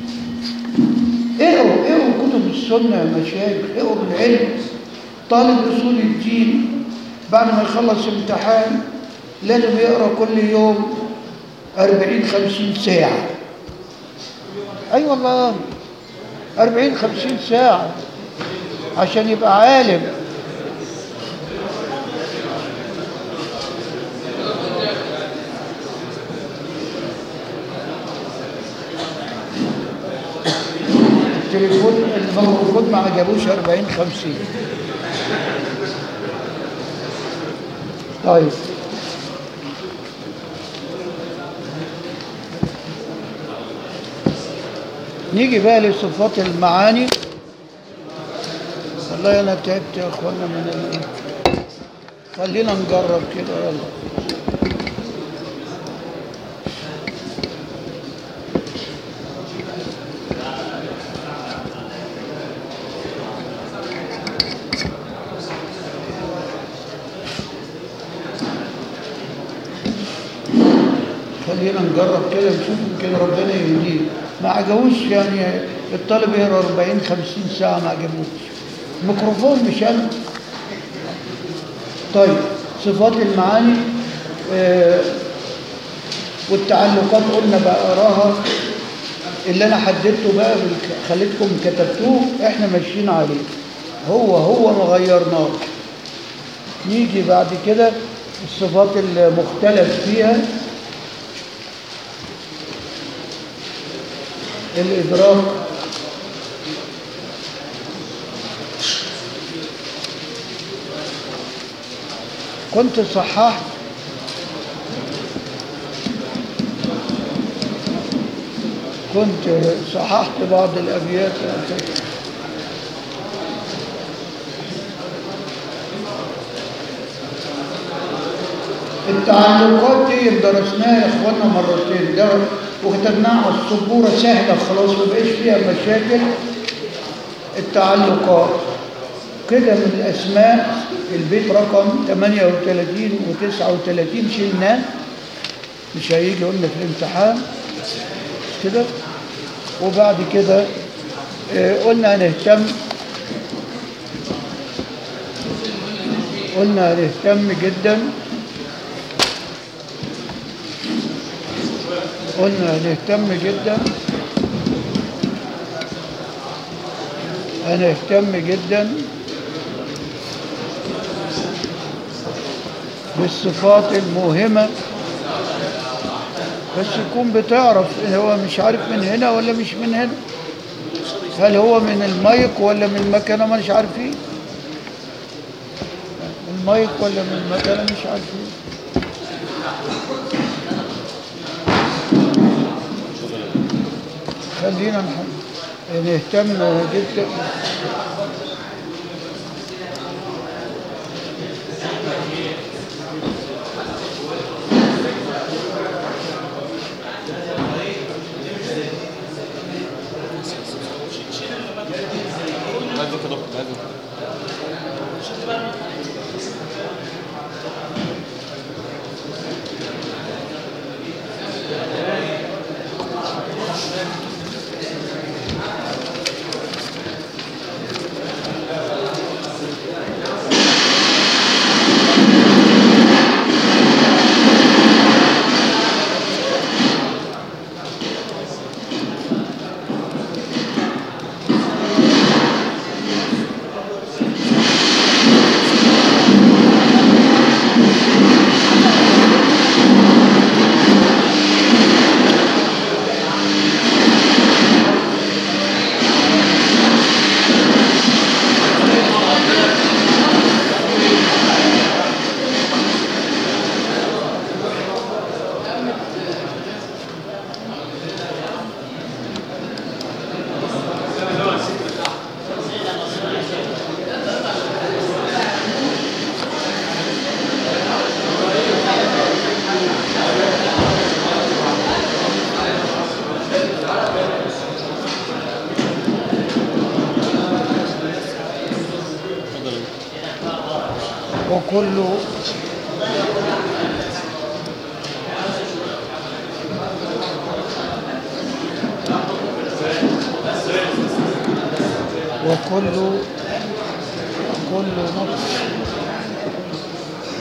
اقروا اقروا كتب السنه يا مشايخ اقروا العلم طالب اصول الدين بعد ما يخلص امتحان لازم يقرا كل يوم 40 50 ساعه اي أيوة والله 40 50 ساعه عشان يبقى عالم التليفون الميكروفون ما عجبوش 40 50 طيب نيجي بقى لصفات المعاني والله انا تعبت يا اخوانا من ال... خلينا نجرب كده يلا خلينا نجرب كده نشوف يمكن ربنا يهديه ما عجبوش يعني الطالب يقرا 40 50 ساعه ما عجبوش الميكروفون مش انا طيب صفات المعاني آه والتعلقات قلنا بقراها اللي انا حددته بقى بالك- خليتكم كتبتوه احنا ماشيين عليه هو هو ما غيرناه نيجي بعد كده الصفات المختلف فيها الإدراك كنت صححت كنت صححت بعض الأبيات أعتقد. التعلقات دي درسناها يا اخوانا مرتين ده وكتبناها على السبوره سهله خلاص ما بقاش فيها مشاكل التعلقات كده من الاسماء البيت رقم 38 و39 شلناه مش هيجي قلنا في الامتحان كده وبعد كده آه، قلنا هنهتم قلنا هنهتم جدا قلنا هنهتم جدا هنهتم جدا بالصفات المهمة بس يكون بتعرف إن هو مش عارف من هنا ولا مش من هنا هل هو من المايك ولا من المكنة مش عارفين المايك ولا من المكنة مش عارفين خلينا نح- نهتم جدا عايزك يا دكتور عايزك اتفضل وكل وكل كل نفس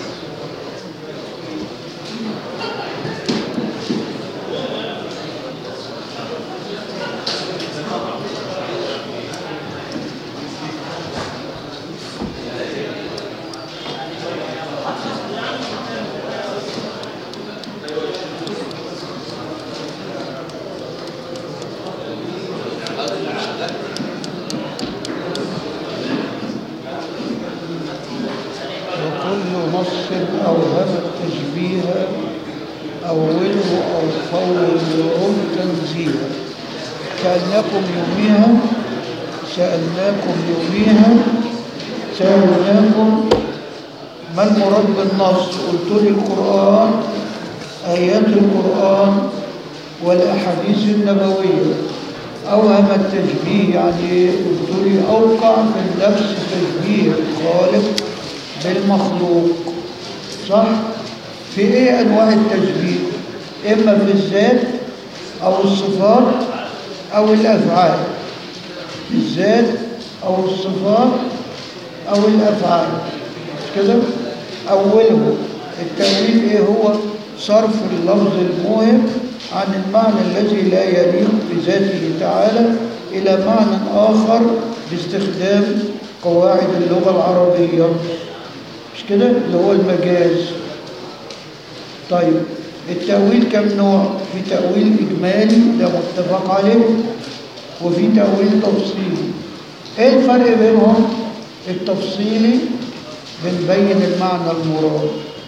كل نص أوهم التشبيه أوله أو فوره تنزيها سألناكم يوميها سألناكم يوميها سألناكم ما المراد بالنص قلت لي القرآن آيات القرآن والأحاديث النبوية أوهم التشبيه يعني قلت لي أوقع في النفس تشبيه الخالق بالمخلوق صح؟ في إيه أنواع التشبيه؟ إما في الذات أو الصفات أو الأفعال الذات أو الصفات أو الأفعال مش كده أوله التأويل إيه هو صرف اللفظ الموهم عن المعنى الذي لا يليق بذاته تعالى إلى معنى آخر باستخدام قواعد اللغة العربية مش كده اللي هو المجاز طيب التأويل كم نوع في تأويل إجمالي ده متفق عليه وفي تأويل تفصيلي ايه الفرق بينهم التفصيلي بنبين المعنى المراد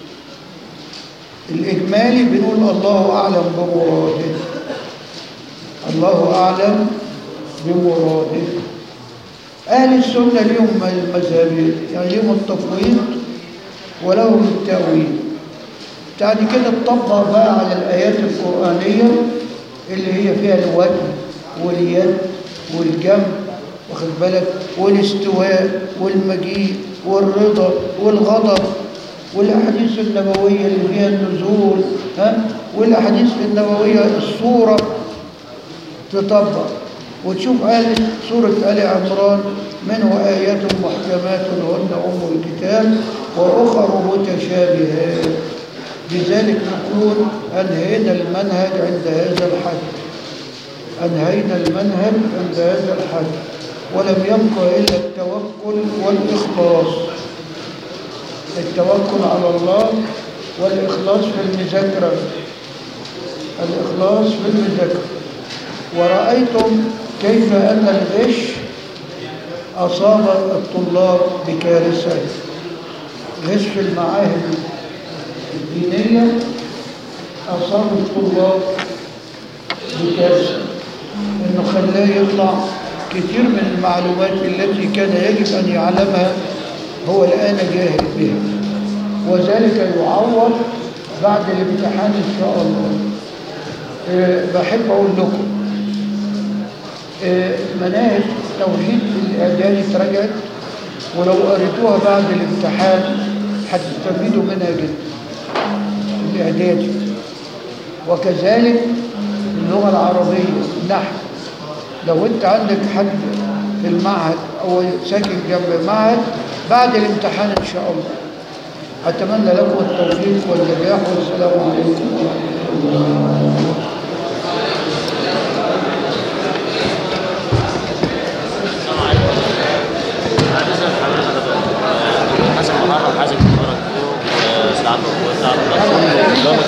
الإجمالي بنقول الله أعلم بمراده الله أعلم بمراده أهل السنة ليهم المذاهب يعني ليهم التفويض ولهم التأويل بعد كده تطبق بقى على الآيات القرآنية اللي هي فيها الوجه واليد والجنب واخد بالك والاستواء والمجيء والرضا والغضب والأحاديث النبوية اللي فيها النزول ها والأحاديث النبوية الصورة تطبق وتشوف آية سورة آل عمران منه آيات محكمات هن أم الكتاب وأخر متشابهات لذلك نقول أنهينا المنهج عند هذا الحد أنهينا المنهج عند هذا الحد ولم يبقى إلا التوكل والإخلاص التوكل على الله والإخلاص في المذاكرة الإخلاص في المذاكرة ورأيتم كيف أن الغش أصاب الطلاب بكارثة غش في المعاهد الدينية أصاب الطلاب بكارثة إنه خلاه يطلع كثير من المعلومات التي كان يجب أن يعلمها هو الآن جاهل بها وذلك يعوض بعد الامتحان إن شاء الله أه بحب أقول لكم أه مناهج توحيد الإعدادي اترجعت ولو قريتوها بعد الامتحان هتستفيدوا منها جدا الإعدادي وكذلك اللغة العربية نحو لو أنت عندك حد في المعهد أو ساكن جنب المعهد بعد الامتحان إن شاء الله أتمنى لكم التوفيق والنجاح والسلام عليكم ورحمة الله حسن محرم حسن محرم سعد سعد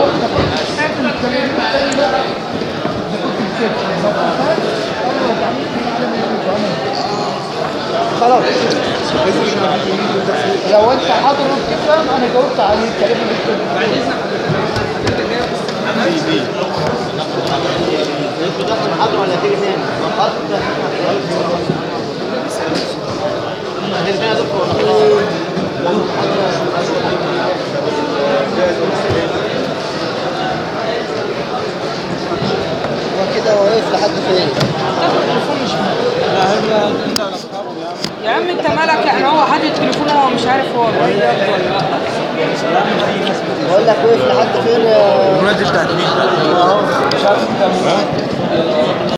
خلاص لو انت حاضر وبتفهم انا جاوبت عليه الكلام اللي انت تدخل محاضرة ولا تيجي تاني؟ محاضرة هنزل يا دكتور وكده واقف لحد فين؟ يا عم انت مالك يعني هو حاطط التليفون وهو مش عارف هو بيض ولا لا بقول لك وقف لحد فين يا تفتح مين؟ اهو مش عارف انت